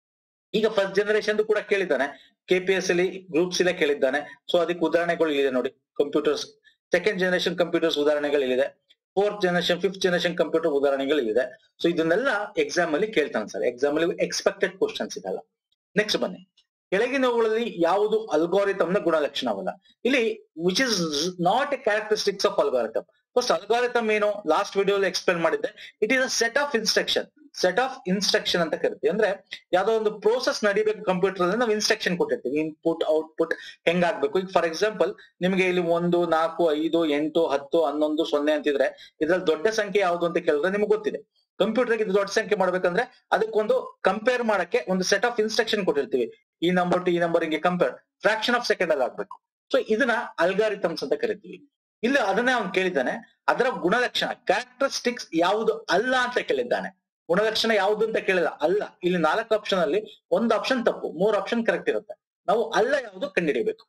ಈಗ ಫಸ್ಟ್ ಜನರೇಷನ್ ಕೂಡ ಕೇಳಿದ್ದಾನೆ ಕೆ ಪಿ ಎಸ್ ಅಲ್ಲಿ ಗ್ರೂಪ್ಸ್ ಇಲ್ಲ ಕೇಳಿದ್ದಾನೆ ಸೊ ಅದಕ್ಕೆ ಉದಾಹರಣೆಗಳು ಇದೆ ನೋಡಿ ಕಂಪ್ಯೂಟರ್ಸ್ ಸೆಕೆಂಡ್ ಜನರೇಷನ್ ಕಂಪ್ಯೂಟರ್ಸ್ ಉದಾಹರಣೆಗಳು ಇಲ್ಲಿದೆ fourth generation fifth generation computer ಉದಾಹರಣೆಗಳು ಇದೆ ಸೊ ಇದನ್ನೆಲ್ಲ ಎಕ್ಸಾಮ್ ಅಲ್ಲಿ ಕೇಳ್ತಾನೆ ಸರ್ ಎಕ್ಸಾಮ್ ಅಲ್ಲಿ ಎಕ್ಸ್ಪೆಕ್ಟೆಡ್ ಕ್ವಶನ್ಸ್ ಇದಲ್ಲ ನೆಕ್ಸ್ಟ್ ಬನ್ನಿ ಕೆಳಗಿನವುಗಳಲ್ಲಿ ಯಾವುದು ಅಲ್ಗಾರಿಥಮ್ ನ ಗುಣಲಕ್ಷಣವಲ್ಲ ಇಲ್ಲಿ which is not a characteristics of algorithm first algorithm ಏನು ಲಾಸ್ಟ್ ವಿಡಿಯೋಲಿ ಎಕ್ಸ್ಪ್ಲೇನ್ ಮಾಡಿದ್ದೆ it is a set of instruction set of instruction ಅಂತ ಕರಿತೀವಿ ಅಂದ್ರೆ ಯಾವ್ದೋ ಒಂದು ಪ್ರೋಸೆಸ್ ನಡಿಬೇಕು ಕಂಪ್ಯೂಟರ್ ಅಲ್ಲಿ ನಾವು ಇನ್ಸ್ಟ್ರಕ್ಷನ್ ಕೊಟ್ಟಿರ್ತೀವಿ ಇನ್ಪುಟ್ ಔಟ್ಪುಟ್ ಹೆಂಗಾಗ್ಬೇಕು ಈಗ ಫಾರ್ ಎಕ್ಸಾಂಪಲ್ ನಿಮ್ಗೆ ಇಲ್ಲಿ ಒಂದು ನಾಲ್ಕು ಐದು ಎಂಟು ಹತ್ತು ಹನ್ನೊಂದು ಸೊನ್ನೆ ಅಂತಿದ್ರೆ ಇದ್ರಲ್ಲಿ ದೊಡ್ಡ ಸಂಖ್ಯೆ ಯಾವುದು ಅಂತ ಕೇಳಿದ್ರೆ ನಿಮ್ಗೆ ಗೊತ್ತಿದೆ ಕಂಪ್ಯೂಟರ್ಗೆ ಇದು ದೊಡ್ಡ ಸಂಖ್ಯೆ ಮಾಡ್ಬೇಕಂದ್ರೆ ಅದಕ್ಕೊಂದು ಕಂಪೇರ್ ಮಾಡಕ್ಕೆ ಒಂದು ಸೆಟ್ ಆಫ್ ಇನ್ಸ್ಟ್ರಕ್ಷನ್ ಕೊಟ್ಟಿರ್ತೀವಿ ಈ ನಂಬರ್ ಟು ಈ ನಂಬರ್ ಹಿಂಗೆ ಕಂಪೇರ್ ಫ್ರಾಕ್ಷನ್ ಆಫ್ ಸೆಕೆಂಡ್ ಅಲ್ಲಿ ಆಗ್ಬೇಕು ಸೊ ಇದನ್ನ ಅಲ್ಗಾರಿಥಮ್ಸ್ ಅಂತ ಕರಿತೀವಿ ಇಲ್ಲಿ ಅದನ್ನೇ ಅವ್ನು ಕೇಳಿದ್ದಾನೆ ಅದರ ಗುಣಲಕ್ಷಣ ಕ್ಯಾರೆಕ್ಟರಿಸ್ಟಿಕ್ಸ್ ಯಾವುದು ಅಲ್ಲ ಅಂತ ಕೇಳಿದ್ದಾನೆ ಗುಣಲಕ್ಷಣ ಯಾವುದು ಅಂತ ಕೇಳಿಲ್ಲ ಅಲ್ಲ ಇಲ್ಲಿ ನಾಲ್ಕು ಆಪ್ಷನ್ ಅಲ್ಲಿ ಒಂದು ಆಪ್ಷನ್ ತಪ್ಪು ಮೂರು ಆಪ್ಷನ್ ಕರೆಕ್ಟ್ ಇರುತ್ತೆ ನಾವು ಅಲ್ಲ ಯಾವುದು ಕಂಡುಹಿಡಿಯಬೇಕು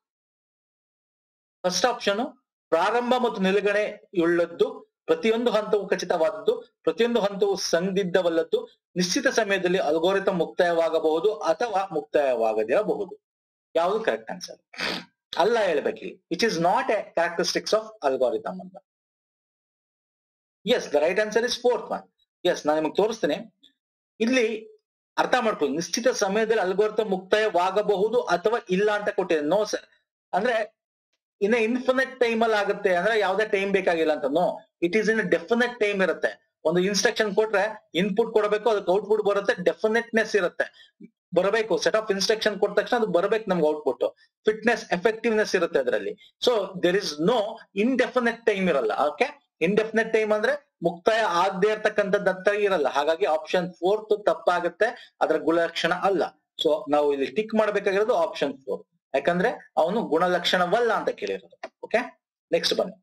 ಫಸ್ಟ್ ಆಪ್ಷನ್ ಪ್ರಾರಂಭ ಮತ್ತು ನಿಲುಗಡೆ ಉಳ್ಳದ್ದು ಪ್ರತಿಯೊಂದು ಹಂತವು ಖಚಿತವಾದದ್ದು ಪ್ರತಿಯೊಂದು ಹಂತವು ಸಂದಿಗ್ಧವಲ್ಲದ್ದು ನಿಶ್ಚಿತ ಸಮಯದಲ್ಲಿ ಅಲ್ಗೋರಿಥಮ್ ಮುಕ್ತಾಯವಾಗಬಹುದು ಅಥವಾ ಮುಕ್ತಾಯವಾಗದಿರಬಹುದು ಯಾವುದು ಕರೆಕ್ಟ್ ಆನ್ಸರ್ ಅಲ್ಲ ಹೇಳ್ಬೇಕಿಲ್ಲಿ which is not a characteristics of algorithm ಅಂತ yes the right answer is fourth one yes ನಾನು ನಿಮಗೆ ತೋರಿಸ್ತೇನೆ ಇಲ್ಲಿ ಅರ್ಥ ಮಾಡ್ಕೊಳ್ಳಿ ನಿಶ್ಚಿತ ಸಮಯದಲ್ಲಿ ಅಲ್ಗೋರಿಥಮ್ ಮುಕ್ತಾಯವಾಗಬಹುದು ಅಥವಾ ಇಲ್ಲ ಅಂತ ಕೊಟ್ಟಿದೆ ನೋ ಸರ್ ಅಂದ್ರೆ ಇನ್ನ ಇನ್ಫಿನಿಟ್ ಟೈಮ್ ಅಲ್ಲಿ ಆಗುತ್ತೆ ಅಂದ್ರೆ ಯಾವ್ದೇ ಟೈಮ್ ಬೇಕಾಗಿಲ್ಲ ಅಂತ no it is indefinite time ಇರುತ್ತೆ ಒಂದು ಇನ್ಸ್ಟ್ರಕ್ಷನ್ ಕೊಟ್ರೆ ಇನ್ಪುಟ್ ಕೊಡಬೇಕು ಅದಕ್ಕೆ ಔಟ್ಪುಟ್ ಬರುತ್ತೆ ಡೆಫಿನೆಟ್ನೆಸ್ ಇರುತ್ತೆ ಬರಬೇಕು ಸೆಟ್ ಆಫ್ ಇನ್ಸ್ಟ್ರಕ್ಷನ್ ಕೊಟ್ಟ ತಕ್ಷಣ ಅದು ಬರಬೇಕು ನಮ್ಗೆ ಔಟ್ಪುಟ್ ಫಿಟ್ನೆಸ್ ಎಫೆಕ್ಟಿವ್ನೆಸ್ ಇರುತ್ತೆ ಅದರಲ್ಲಿ so there is no indefinite time ಇರಲ್ಲ ಓಕೆ ಇನ್ಡೆಫಿನೆಟ್ ಟೈಮ್ ಅಂದ್ರೆ ಮುಕ್ತಾಯ ಆಗದೆ ಇರ್ತಕ್ಕಂಥದ್ದು ಹತ್ರ ಇರಲ್ಲ ಹಾಗಾಗಿ ಆಪ್ಷನ್ ಫೋರ್ತ್ ತಪ್ಪಾಗುತ್ತೆ ಅದರ ಗುಣಲಕ್ಷಣ ಅಲ್ಲ ಸೊ ನಾವು ಇಲ್ಲಿ ಟಿಕ್ ಮಾಡ್ಬೇಕಾಗಿರೋದು ಆಪ್ಷನ್ ಫೋರ್ ಯಾಕಂದ್ರೆ ಅವನು ಗುಣಲಕ್ಷಣವಲ್ಲ ಅಂತ ಕೇಳಿರೋದು ಓಕೆ ನೆಕ್ಸ್ಟ್ ಬನ್ನಿ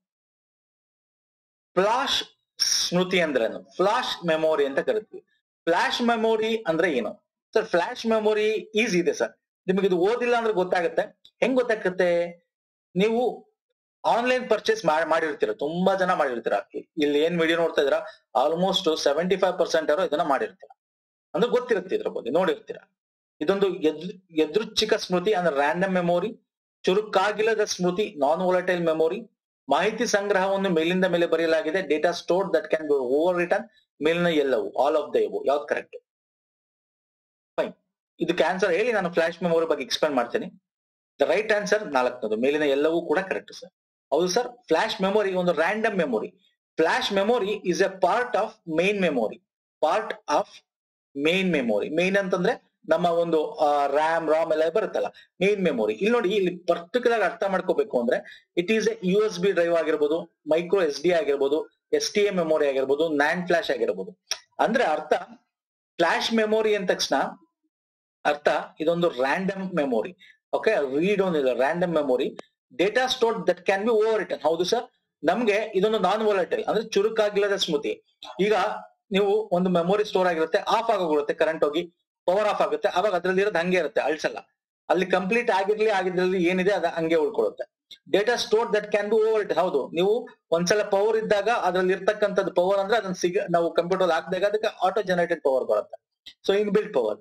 ಫ್ಲಾಶ್ ಸ್ಮೃತಿ ಅಂದ್ರೇನು ಫ್ಲಾಶ್ ಮೆಮೊರಿ ಅಂತ ಕರಿತೀವಿ ಫ್ಲಾಶ್ ಮೆಮೊರಿ ಅಂದ್ರೆ ಏನು ಸರ್ ಫ್ಲಾಶ್ ಮೆಮೊರಿ ಈಸಿ ಇದೆ ಸರ್ ನಿಮಗೆ ಇದು ಓದಿಲ್ಲ ಅಂದ್ರೆ ಗೊತ್ತಾಗುತ್ತೆ ಹೆಂಗ್ ಗೊತ್ತಾಗುತ್ತೆ ನೀವು ಆನ್ಲೈನ್ ಪರ್ಚೇಸ್ ಮಾಡಿರ್ತೀರ ತುಂಬಾ ಜನ ಮಾಡಿರ್ತೀರ ಇಲ್ಲಿ ಏನ್ ವಿಡಿಯೋ ನೋಡ್ತಾ ಇದ್ರ ಆಲ್ಮೋಸ್ಟ್ ಸೆವೆಂಟಿ ಫೈವ್ ಪರ್ಸೆಂಟ್ ಅವರು ಇದನ್ನ ಮಾಡಿರ್ತೀರ ಅಂದ್ರೆ ಗೊತ್ತಿರುತ್ತೆ ಇದ್ರ ಬಗ್ಗೆ ನೋಡಿರ್ತೀರ ಇದೊಂದು ಎದ್ರು ಎದೃಚ್ಛಿಕ ಸ್ಮೃತಿ ಅಂದ್ರೆ ರ್ಯಾಂಡಮ್ ಮೆಮೊರಿ ಚುರುಕಾಗಿಲ್ಲದ ಸ್ಮೃತಿ ನಾನ್ ವೊಲಟೈಲ್ ಮೆಮೊರಿ ಮಾಹಿತಿ ಸಂಗ್ರಹವನ್ನು ಮೇಲಿಂದ ಮೇಲೆ ಬರೆಯಲಾಗಿದೆ data store that can be overwritten ಮೇಲಿನ ಎಲ್ಲವು ಆಲ್ ಆಫ್ ದ ಎವು ಯಾವ್ದು ಕರೆಕ್ಟ್ ಫೈನ್ ಇದಕ್ಕೆ ಆನ್ಸರ್ ಹೇಳಿ ನಾನು ಫ್ಲಾಶ್ ಮೆಮೊರಿ ಬಗ್ಗೆ ಎಕ್ಸ್ಪ್ಲೇನ್ ಮಾಡ್ತೇನೆ ದ ರೈಟ್ ಆನ್ಸರ್ ನಾಲ್ಕನದು ಮೇಲಿನ ಎಲ್ಲವೂ ಕೂಡ ಕರೆಕ್ಟ್ ಸರ್ ಹೌದು ಸರ್ ಫ್ಲಾಶ್ ಮೆಮೊರಿ ಒಂದು random memory flash memory is a part of main memory part of main memory main ಅಂತಂದ್ರೆ ನಮ್ಮ ಒಂದು ರ್ಯಾಮ್ ರಾಮ್ ಎಲ್ಲ ಬರುತ್ತಲ್ಲ ಮೇನ್ ಮೆಮೊರಿ ಇಲ್ಲಿ ನೋಡಿ ಇಲ್ಲಿ ಪರ್ಟಿಕ್ಯುಲರ್ ಅರ್ಥ ಮಾಡ್ಕೋಬೇಕು ಅಂದ್ರೆ it is a U S B drive ಆಗಿರ್ಬೋದು ಮೈಕ್ರೋ ಎಸ್ ಡಿ ಆಗಿರ್ಬೋದು ಎಸ್ ಟಿ ಎ ಮೆಮೊರಿ ಆಗಿರ್ಬೋದು ನ್ಯಾನ್ ಫ್ಲಾಶ್ ಆಗಿರ್ಬೋದು ಅಂದ್ರೆ ಅರ್ಥ ಫ್ಲಾಶ್ ಮೆಮೊರಿ ಅಂದ ತಕ್ಷಣ ಅರ್ಥ ಇದೊಂದು random memory okay read only ಇಲ್ಲ random memory data store that can be overwritten ಹೌದು ಸರ್ ನಮ್ಗೆ ಇದೊಂದು ನಾನ್ ವೊಲಟೈಲ್ ಅಂದ್ರೆ ಚುರುಕಾಗಿಲ್ಲದ ಸ್ಮೃತಿ ಈಗ ನೀವು ಒಂದು ಮೆಮೊರಿ ಸ್ಟೋರ್ ಆಗಿರುತ್ತೆ ಆಫ್ ಆಗೋಗಿರುತ್ತೆ ಕರೆಂಟ್ ಹೋಗಿ ಪವರ್ ಆಫ್ ಆಗುತ್ತೆ ಅವಾಗ ಅದ್ರಲ್ಲಿ ಇರೋದು ಹಂಗೆ ಇರುತ್ತೆ ಅಳ್ಸಲ್ಲ ಅಲ್ಲಿ ಕಂಪ್ಲೀಟ್ ಆಗಿರ್ಲಿ ಆಗಿದ್ರಲ್ಲಿ ಏನಿದೆ ಅದು ಹಂಗೆ ಉಳ್ಕೊಳ್ಳುತ್ತೆ data store that can be over ಹೌದು ನೀವು ಒಂದ್ಸಲ ಪವರ್ ಇದ್ದಾಗ ಅದ್ರಲ್ಲಿ ಇರ್ತಕ್ಕಂಥದ್ದು ಪವರ್ ಅಂದ್ರೆ ಅದನ್ನ ಸಿಗ ನಾವು ಕಂಪ್ಯೂಟರ್ ಹಾಕಿದಾಗ ಅದಕ್ಕೆ ಆಟೋ ಜನರೇಟೆಡ್ ಪವರ್ ಬರುತ್ತೆ ಸೊ ಇನ್ ಬಿಲ್ಟ್ ಪವರ್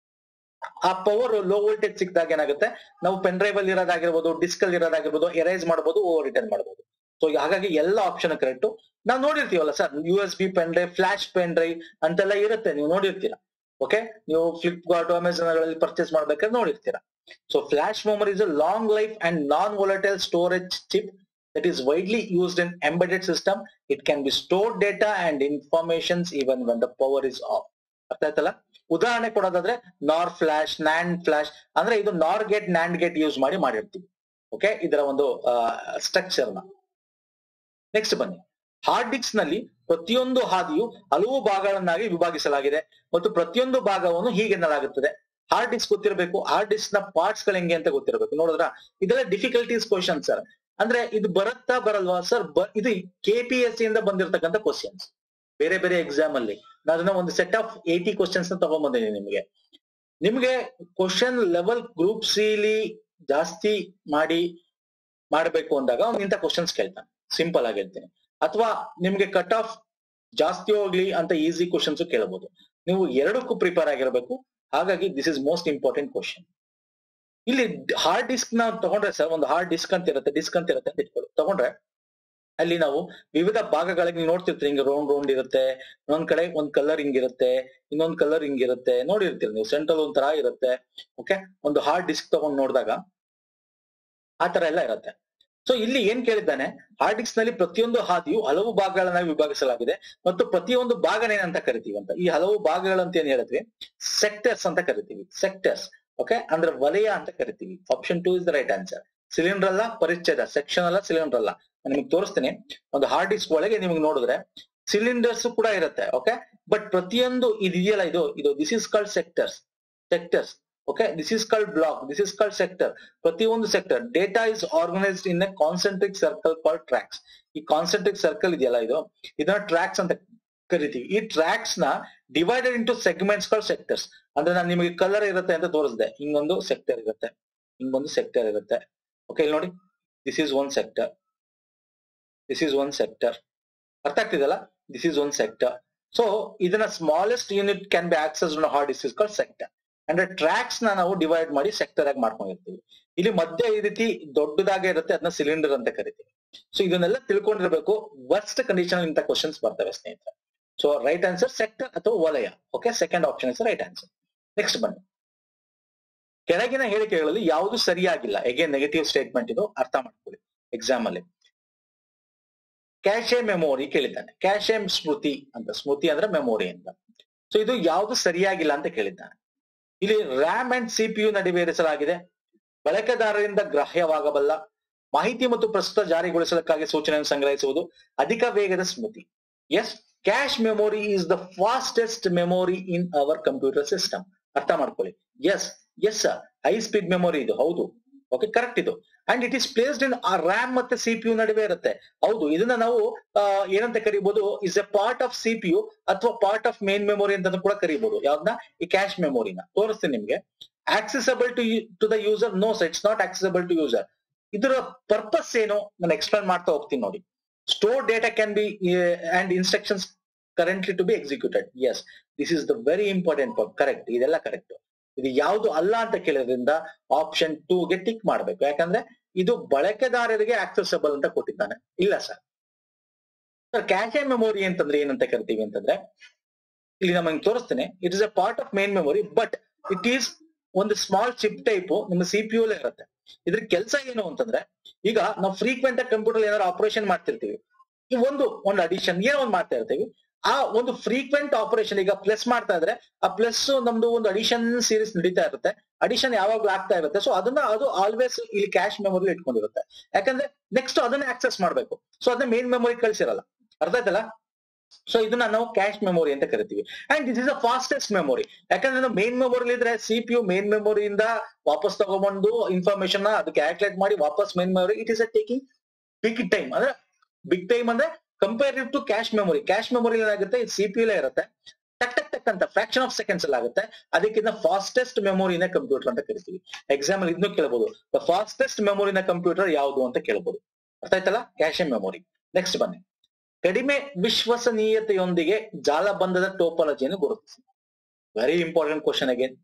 ಆ ಪವರ್ ಲೋ ವೋಲ್ಟೇಜ್ ಸಿಕ್ಕಿದಾಗ ಏನಾಗುತ್ತೆ ನಾವು ಪೆನ್ ಡ್ರೈವ್ ಅಲ್ಲಿ ಇರೋದಾಗಿರ್ಬೋದು ಡಿಸ್ಕ್ ಅಲ್ಲಿ ಇರೋದಾಗಿರ್ಬೋದು ಎರೈಸ್ ಮಾಡಬಹುದು ಓವರ್ ರಿಟರ್ನ್ ಮಾಡಬಹುದು ಸೊ ಹಾಗಾಗಿ ಎಲ್ಲ ಆಪ್ಷನ್ ಕರೆಕ್ಟ್ ನಾವು ನೋಡಿರ್ತೀವಲ್ಲ sir U S B pen drive flash pen drive ಅಂತೆಲ್ಲ ಇರುತ್ತೆ ನೀವು ನೋಡಿರ್ತೀರಾ ಓಕೆ ನೀವು ಫ್ಲಿಪ್ಕಾರ್ಟ್ ಅಮೆಝಾನ್ ಗಳಲ್ಲಿ ಪರ್ಚೇಸ್ ಮಾಡ್ಬೇಕಾದ್ರೆ ನೋಡಿರ್ತೀರಾ so flash memory is a long life and non volatile storage chip that is widely used in embedded system. It can be stored data and informations even when the power is off. ಅರ್ಥ ಆಯ್ತಲ್ಲ ಉದಾಹರಣೆ ಕೊಡೋದಾದ್ರೆ ನಾರ್ flash NAND flash ಅಂದ್ರೆ ಇದು ನಾರ್ gate NAND gate use ಮಾಡಿ ಮಾಡಿರ್ತೀವಿ okay ಇದರ ಒಂದು ಸ್ಟ್ರಕ್ಚರ್ ನ ನೆಕ್ಸ್ಟ್ ಬನ್ನಿ ಹಾರ್ಡ್ ಡಿಸ್ಕ್ ನಲ್ಲಿ ಪ್ರತಿಯೊಂದು ಹಾದಿಯು ಹಲವು ಭಾಗಗಳನ್ನಾಗಿ ವಿಭಾಗಿಸಲಾಗಿದೆ ಮತ್ತು ಪ್ರತಿಯೊಂದು ಭಾಗವನ್ನು ಹೀಗೆ ಎನ್ನಲಾಗುತ್ತದೆ ಹಾರ್ಡ್ ಡಿಸ್ಕ್ ಗೊತ್ತಿರಬೇಕು ಹಾರ್ಡ್ ಡಿಸ್ಕ್ ನ ಪಾರ್ಟ್ಸ್ ಗಳು ಹೆಂಗೆ ಅಂತ ಗೊತ್ತಿರಬೇಕು ನೋಡಿದ್ರ ಇದೆಲ್ಲ ಡಿಫಿಕಲ್ಟೀಸ್ ಕ್ವಶನ್ ಸರ್ ಅಂದ್ರೆ ಇದು ಬರುತ್ತಾ ಬರಲ್ವಾ ಸರ್ ಇದು ಕೆ ಪಿ ಎಸ್ ಸಿ ಇಂದ ಬಂದಿರತಕ್ಕಂತ ಕ್ವಶನ್ಸ್ ಬೇರೆ ಬೇರೆ ಎಕ್ಸಾಮ್ ಅಲ್ಲಿ ನಾನು ಅದನ್ನ ಒಂದು ಸೆಟ್ ಆಫ್ ಏಟಿ ಕ್ವಶನ್ಸ್ ನ ತಗೊಂಡ್ಬಂದಿದ್ದೀನಿ ನಿಮಗೆ ನಿಮ್ಗೆ ಕ್ವಶನ್ ಲೆವೆಲ್ ಗ್ರೂಪ್ ಸಿಲಿ ಜಾಸ್ತಿ ಮಾಡಿ ಮಾಡಬೇಕು ಅಂದಾಗ ಅವ್ನು ಇಂಥ ಕ್ವಶನ್ಸ್ ಕೇಳ್ತಾನೆ ಸಿಂಪಲ್ ಆಗಿ ಹೇಳ್ತೀನಿ ಅಥವಾ ನಿಮ್ಗೆ ಕಟ್ ಆಫ್ ಜಾಸ್ತಿ ಹೋಗ್ಲಿ ಅಂತ ಈಸಿ ಕ್ವಶನ್ಸ್ ಕೇಳಬಹುದು ನೀವು ಎರಡಕ್ಕೂ ಪ್ರಿಪೇರ್ ಆಗಿರಬೇಕು ಹಾಗಾಗಿ this is most important question ಇಲ್ಲಿ ಹಾರ್ಡ್ ಡಿಸ್ಕ್ ನ ತಗೊಂಡ್ರೆ ಸರ್ ಒಂದು ಹಾರ್ಡ್ ಡಿಸ್ಕ್ ಅಂತ ಇರುತ್ತೆ ಡಿಸ್ಕ್ ಅಂತ ಇರುತ್ತೆ ಅಂತ ಇಟ್ಕೊಳ್ಳಿ ತಗೊಂಡ್ರೆ ಅಲ್ಲಿ ನಾವು ವಿವಿಧ ಭಾಗಗಳಿಗೆ ನೀವು ನೋಡ್ತಿರ್ತೀರಿ ಹಿಂಗೆ ರೌಂಡ್ ರೌಂಡ್ ಇರುತ್ತೆ ಇನ್ನೊಂದ್ ಕಡೆ ಒಂದ್ ಕಲರ್ ಹಿಂಗಿರುತ್ತೆ ಇನ್ನೊಂದ್ ಕಲರ್ ಹಿಂಗಿರುತ್ತೆ ನೋಡಿರ್ತೀರಿ ನೀವು ಸೆಂಟ್ರಲ್ ಒಂದ್ ತರ ಇರುತ್ತೆ ಓಕೆ ಒಂದು ಹಾರ್ಡ್ ಡಿಸ್ಕ್ ತಗೊಂಡ್ ನೋಡಿದಾಗ ಆ ತರ ಎಲ್ಲ ಇರುತ್ತೆ ಸೊ ಇಲ್ಲಿ ಏನ್ ಕೇಳಿದ್ದಾನೆ ಹಾರ್ಡ್ ಡಿಸ್ಕ್ ನಲ್ಲಿ ಪ್ರತಿಯೊಂದು ಹಾದಿಯು ಹಲವು ಭಾಗಗಳನ್ನಾಗಿ ವಿಭಾಗಿಸಲಾಗಿದೆ ಮತ್ತು ಪ್ರತಿಯೊಂದು ಭಾಗನೇನಂತ ಕರಿತೀವಿ ಅಂತ ಈ ಹಲವು ಭಾಗಗಳಂತ ಏನ್ ಹೇಳಿದ್ವಿ ಸೆಕ್ಟರ್ಸ್ ಅಂತ ಕರಿತೀವಿ ಸೆಕ್ಟರ್ಸ್ ಓಕೆ ಅಂದ್ರೆ ವಲಯ ಅಂತ ಕರಿತೀವಿ option two is the right answer cylinder ಅಲ್ಲ ಪರಿಚ್ಛೇದ ಸೆಕ್ಷನ್ ಅಲ್ಲ ಸಿಲಿಂಡರ್ ಅಲ್ಲ ನಾನು ನಿಮಗೆ ತೋರಿಸ್ತೀನಿ ಒಂದು ಹಾರ್ಡ್ ಡಿಸ್ಕ್ ಒಳಗೆ ನಿಮಗೆ ನೋಡಿದ್ರೆ ಸಿಲಿಂಡರ್ಸ್ ಕೂಡ ಇರುತ್ತೆ ಓಕೆ ಬಟ್ ಪ್ರತಿಯೊಂದು ಇದೆಯಲ್ಲ ಇದು ಇದು this is called sectors sectors okay this is called block this is called sector ಪ್ರತಿಯೊಂದು sector data is organised in a concentric circle called tracks ಈ ಕಾನ್ಸೆಂಟ್ರಿಕ್ ಸರ್ಕಲ್ ಇದೆಯಲ್ಲ ಇದು ಇದನ್ನ ಟ್ರ್ಯಾಕ್ಸ್ ಅಂತ ಕರಿತೀವಿ ಈ ಟ್ರ್ಯಾಕ್ಸ್ ನ divided into segments call sectors ಅಂದ್ರೆ ನಾನು ನಿಮಗೆ ಕಲರ್ ಇರುತ್ತೆ ಅಂತ ತೋರಿಸಿದೆ ಹಿಂಗೊಂದು ಸೆಕ್ಟರ್ ಇರುತ್ತೆ ಹಿಂಗೊಂದು ಸೆಕ್ಟರ್ ಇರುತ್ತೆ ಓಕೆ ಇಲ್ಲಿ ನೋಡಿ this is one sector this is one sector ಅರ್ಥ ಆಗ್ತಿದಲ್ಲ this is one sector so ಇದನ್ನ smallest unit can be access hard disk is call sector ಅಂದ್ರೆ ಟ್ರ್ಯಾಕ್ಸ್ ನ ನಾವು ಡಿವೈಡ್ ಮಾಡಿ ಸೆಕ್ಟರ್ ಆಗಿ ಮಾಡ್ಕೊಂಡಿರ್ತೀವಿ ಇಲ್ಲಿ ಮಧ್ಯ ಈ ರೀತಿ ದೊಡ್ಡದಾಗೆ ಇರುತ್ತೆ ಅದನ್ನ ಸಿಲಿಂಡರ್ ಅಂತ ಕರಿತೀವಿ ಸೊ ಇದನ್ನೆಲ್ಲ ತಿಳ್ಕೊಂಡಿರ್ಬೇಕು ವರ್ಸ್ಟ್ ಕಂಡೀಷನ್ ಇಂಥ ಕ್ವಶನ್ಸ್ ಬರ್ತವೆ ಸ್ನೇಹಿತರೆ ಸೊ ರೈಟ್ ಆನ್ಸರ್ ಸೆಕ್ಟರ್ ಅಥವಾ ವಲಯ okay second option is right answer next ಬನ್ನಿ ಕೆಳಗಿನ ಹೇಳಿಕೆಗಳಲ್ಲಿ ಯಾವುದು ಸರಿಯಾಗಿಲ್ಲ ಹೇಗೆ ನೆಗೆಟಿವ್ ಸ್ಟೇಟ್ಮೆಂಟ್ ಇದು ಅರ್ಥ ಮಾಡ್ಕೊಳ್ಳಿ ಎಕ್ಸಾಮ್ ಅಲ್ಲಿ ಕ್ಯಾಶೆ ಮೆಮೊರಿ ಕೇಳಿದ್ದಾನೆ ಕ್ಯಾಶೆ ಸ್ಮೃತಿ ಅಂತ ಸ್ಮೃತಿ ಅಂದ್ರೆ ಮೆಮೊರಿ ಅಂತ ಸೊ ಇದು ಯಾವುದು ಸರಿಯಾಗಿಲ್ಲ ಅಂತ ಕೇಳಿದ್ದಾನೆ ಇಲ್ಲಿ ರ್ಯಾಮ್ ಅಂಡ್ ಸಿಪಿಯು ನಡುವೆ ಇರಿಸಲಾಗಿದೆ ಬಳಕೆದಾರರಿಂದ ಗ್ರಾಹ್ಯವಾಗಬಲ್ಲ ಮಾಹಿತಿ ಮತ್ತು ಪ್ರಸ್ತುತ ಜಾರಿಗೊಳಿಸಲಿಕ್ಕಾಗಿ ಸೂಚನೆಯನ್ನು ಸಂಗ್ರಹಿಸುವುದು ಅಧಿಕ ವೇಗದ ಸ್ಮೃತಿ yes cache memory is the fastest memory in our computer system ಅರ್ಥ ಮಾಡ್ಕೊಳ್ಳಿ yes yes high speed memory ಇದು ಹೌದು ಓಕೆ ಕರೆಕ್ಟ್ ಇದು and it is placed in a RAM ಮತ್ತೆ ಸಿಪಿಯು ನಡುವೆ ಇರುತ್ತೆ ಹೌದು ಇದನ್ನ ನಾವು ಏನಂತ ಕರಿಬಹುದು is a part of CPU ಅಥವಾ ಪಾರ್ಟ್ ಆಫ್ ಮೇನ್ ಮೆಮೊರಿ ಅಂತ ಕೂಡ ಕರಿಬಹುದು ಯಾವ್ದನ್ನ ಈ ಕ್ಯಾಶ್ ಮೆಮೊರಿನ ತೋರಿಸ್ತೀನಿ ನಿಮ್ಗೆ accessible to to the user no it's not accessible to user ಇದರ ಪರ್ಪಸ್ ಏನು ನಾನು ಎಕ್ಸ್ಪ್ಲೇನ್ ಮಾಡ್ತಾ ಹೋಗ್ತೀನಿ ನೋಡಿ store data can be and instructions currently to be executed yes this is the very important correct ಇದೆಲ್ಲ ಕರೆಕ್ಟ್ ಇದು ಯಾವುದು ಅಲ್ಲ ಅಂತ ಕೇಳೋದ್ರಿಂದ ಆಪ್ಷನ್ ಟೂ ಗೆ ಟಿಕ್ ಮಾಡ್ಬೇಕು ಯಾಕಂದ್ರೆ ಇದು ಬಳಕೆದಾರರಿಗೆ ಆಕ್ಸೆಸಬಲ್ ಅಂತ ಕೊಟ್ಟಿದ್ದಾನೆ ಇಲ್ಲ ಸರ್ ಸರ್ ಕ್ಯಾಶೆ ಮೆಮೊರಿ ಅಂತಂದ್ರೆ ಏನಂತ ಕರಿತೀವಿ ಅಂತಂದ್ರೆ ಇಲ್ಲಿ ನಮಗೆ ತೋರಿಸ್ತೇನೆ it is a part of main memory but it is ಒಂದು ಸ್ಮಾಲ್ ಚಿಪ್ ಟೈಪ್ ನಿಮ್ಮ ಸಿ ಪಿ ಇರುತ್ತೆ ಇದ್ರ ಕೆಲಸ ಏನು ಅಂತಂದ್ರೆ ಈಗ ನಾವು ಫ್ರೀಕ್ವೆಂಟ್ ಆಗಿ ಕಂಪ್ಯೂಟರ್ ಏನಾದ್ರು ಆಪರೇಷನ್ ಮಾಡ್ತಿರ್ತೀವಿ ಈ ಒಂದು ಒಂದು ಅಡಿಷನ್ ಏನೋ ಒಂದು ಮಾಡ್ತಾ ಇರ್ತೀವಿ ಆ ಒಂದು ಫ್ರೀಕ್ವೆಂಟ್ ಆಪರೇಷನ್ ಈಗ ಪ್ಲಸ್ ಮಾಡ್ತಾ ಇದ್ರೆ ಆ ಪ್ಲಸ್ ನಮ್ದು ಒಂದು ಅಡಿಷನ್ ಸೀರೀಸ್ ನಡೀತಾ ಇರುತ್ತೆ ಅಡಿಷನ್ ಯಾವಾಗ್ಲೂ ಆಗ್ತಾ ಇರುತ್ತೆ ಸೊ ಅದನ್ನ ಅದು ಆಲ್ವೇಸ್ ಇಲ್ಲಿ ಕ್ಯಾಶ್ ಮೆಮೊರಿ ಇಟ್ಕೊಂಡಿರುತ್ತೆ ಯಾಕಂದ್ರೆ ನೆಕ್ಸ್ಟ್ ಅದನ್ನ ಆಕ್ಸೆಸ್ ಮಾಡ್ಬೇಕು ಸೊ ಅದನ್ನ ಮೇನ್ ಮೆಮೊರಿ ಕಳ್ಸಿರಲ್ಲ ಅರ್ಥ ಆಯ್ತಲ್ಲ ಸೊ ಇದನ್ನ ನಾವು ಕ್ಯಾಶ್ ಮೆಮೊರಿ ಅಂತ ಕರಿತೀವಿ and this is a fastest memory ಯಾಕಂದ್ರೆ ನಾವು ಮೇನ್ ಮೆಮೊರಿ ಇದ್ರೆ ಸಿ ಪಿ ಯು ಮೇನ್ ಮೆಮೊರಿಯಿಂದ ವಾಪಸ್ ತಗೊಂಡ್ಬಂದು ಇನ್ಫಾರ್ಮೇಶನ್ ಅದಕ್ಕೆ ಕ್ಯಾಲ್ಕುಲೇಟ್ ಮಾಡಿ ವಾಪಸ್ main memory it is a taking big time ಅಂದ್ರೆ ಬಿಗ್ ಟೈಮ್ ಅಂದ್ರೆ comparative to cache memory cache memory ಏನಾಗುತ್ತೆ ಇದು ಸಿ ಪಿ ಇರುತ್ತೆ ಟಕ್ ಟಕ್ ಟಕ್ ಅಂತ ಫ್ರಾಕ್ಷನ್ ಆಫ್ ಸೆಕೆಂಡ್ಸ್ ಅಲ್ಲಿ ಆಗುತ್ತೆ ಅದಕ್ಕಿಂತ ಫಾಸ್ಟೆಸ್ಟ್ ಮೆಮೊರಿನ ಕಂಪ್ಯೂಟರ್ ಅಂತ ಕರಿತೀವಿ ಎಕ್ಸಾಂಪಲ್ ಇದನ್ನು ಕೇಳಬಹುದು ದ ಫಾಸ್ಟೆಸ್ಟ್ ಮೆಮೊರಿನ ಕಂಪ್ಯೂಟರ್ ಯಾವುದು ಅಂತ ಕೇಳಬಹುದು ಅರ್ಥ ಆಯ್ತಲ್ಲ ಕ್ಯಾಶ್ ಮೆಮೊರಿ ನೆಕ್ಸ್ಟ್ ಬನ್ನಿ ಕಡಿಮೆ ವಿಶ್ವಸನೀಯತೆಯೊಂದಿಗೆ ಜಾಲಬಂಧದ ಟೋಪಾಲಜಿಯನ್ನು ಗುರುತಿಸಿ ವೆರಿ ಇಂಪಾರ್ಟೆಂಟ್ ಕ್ವಶನ್ ಅಗೇನ್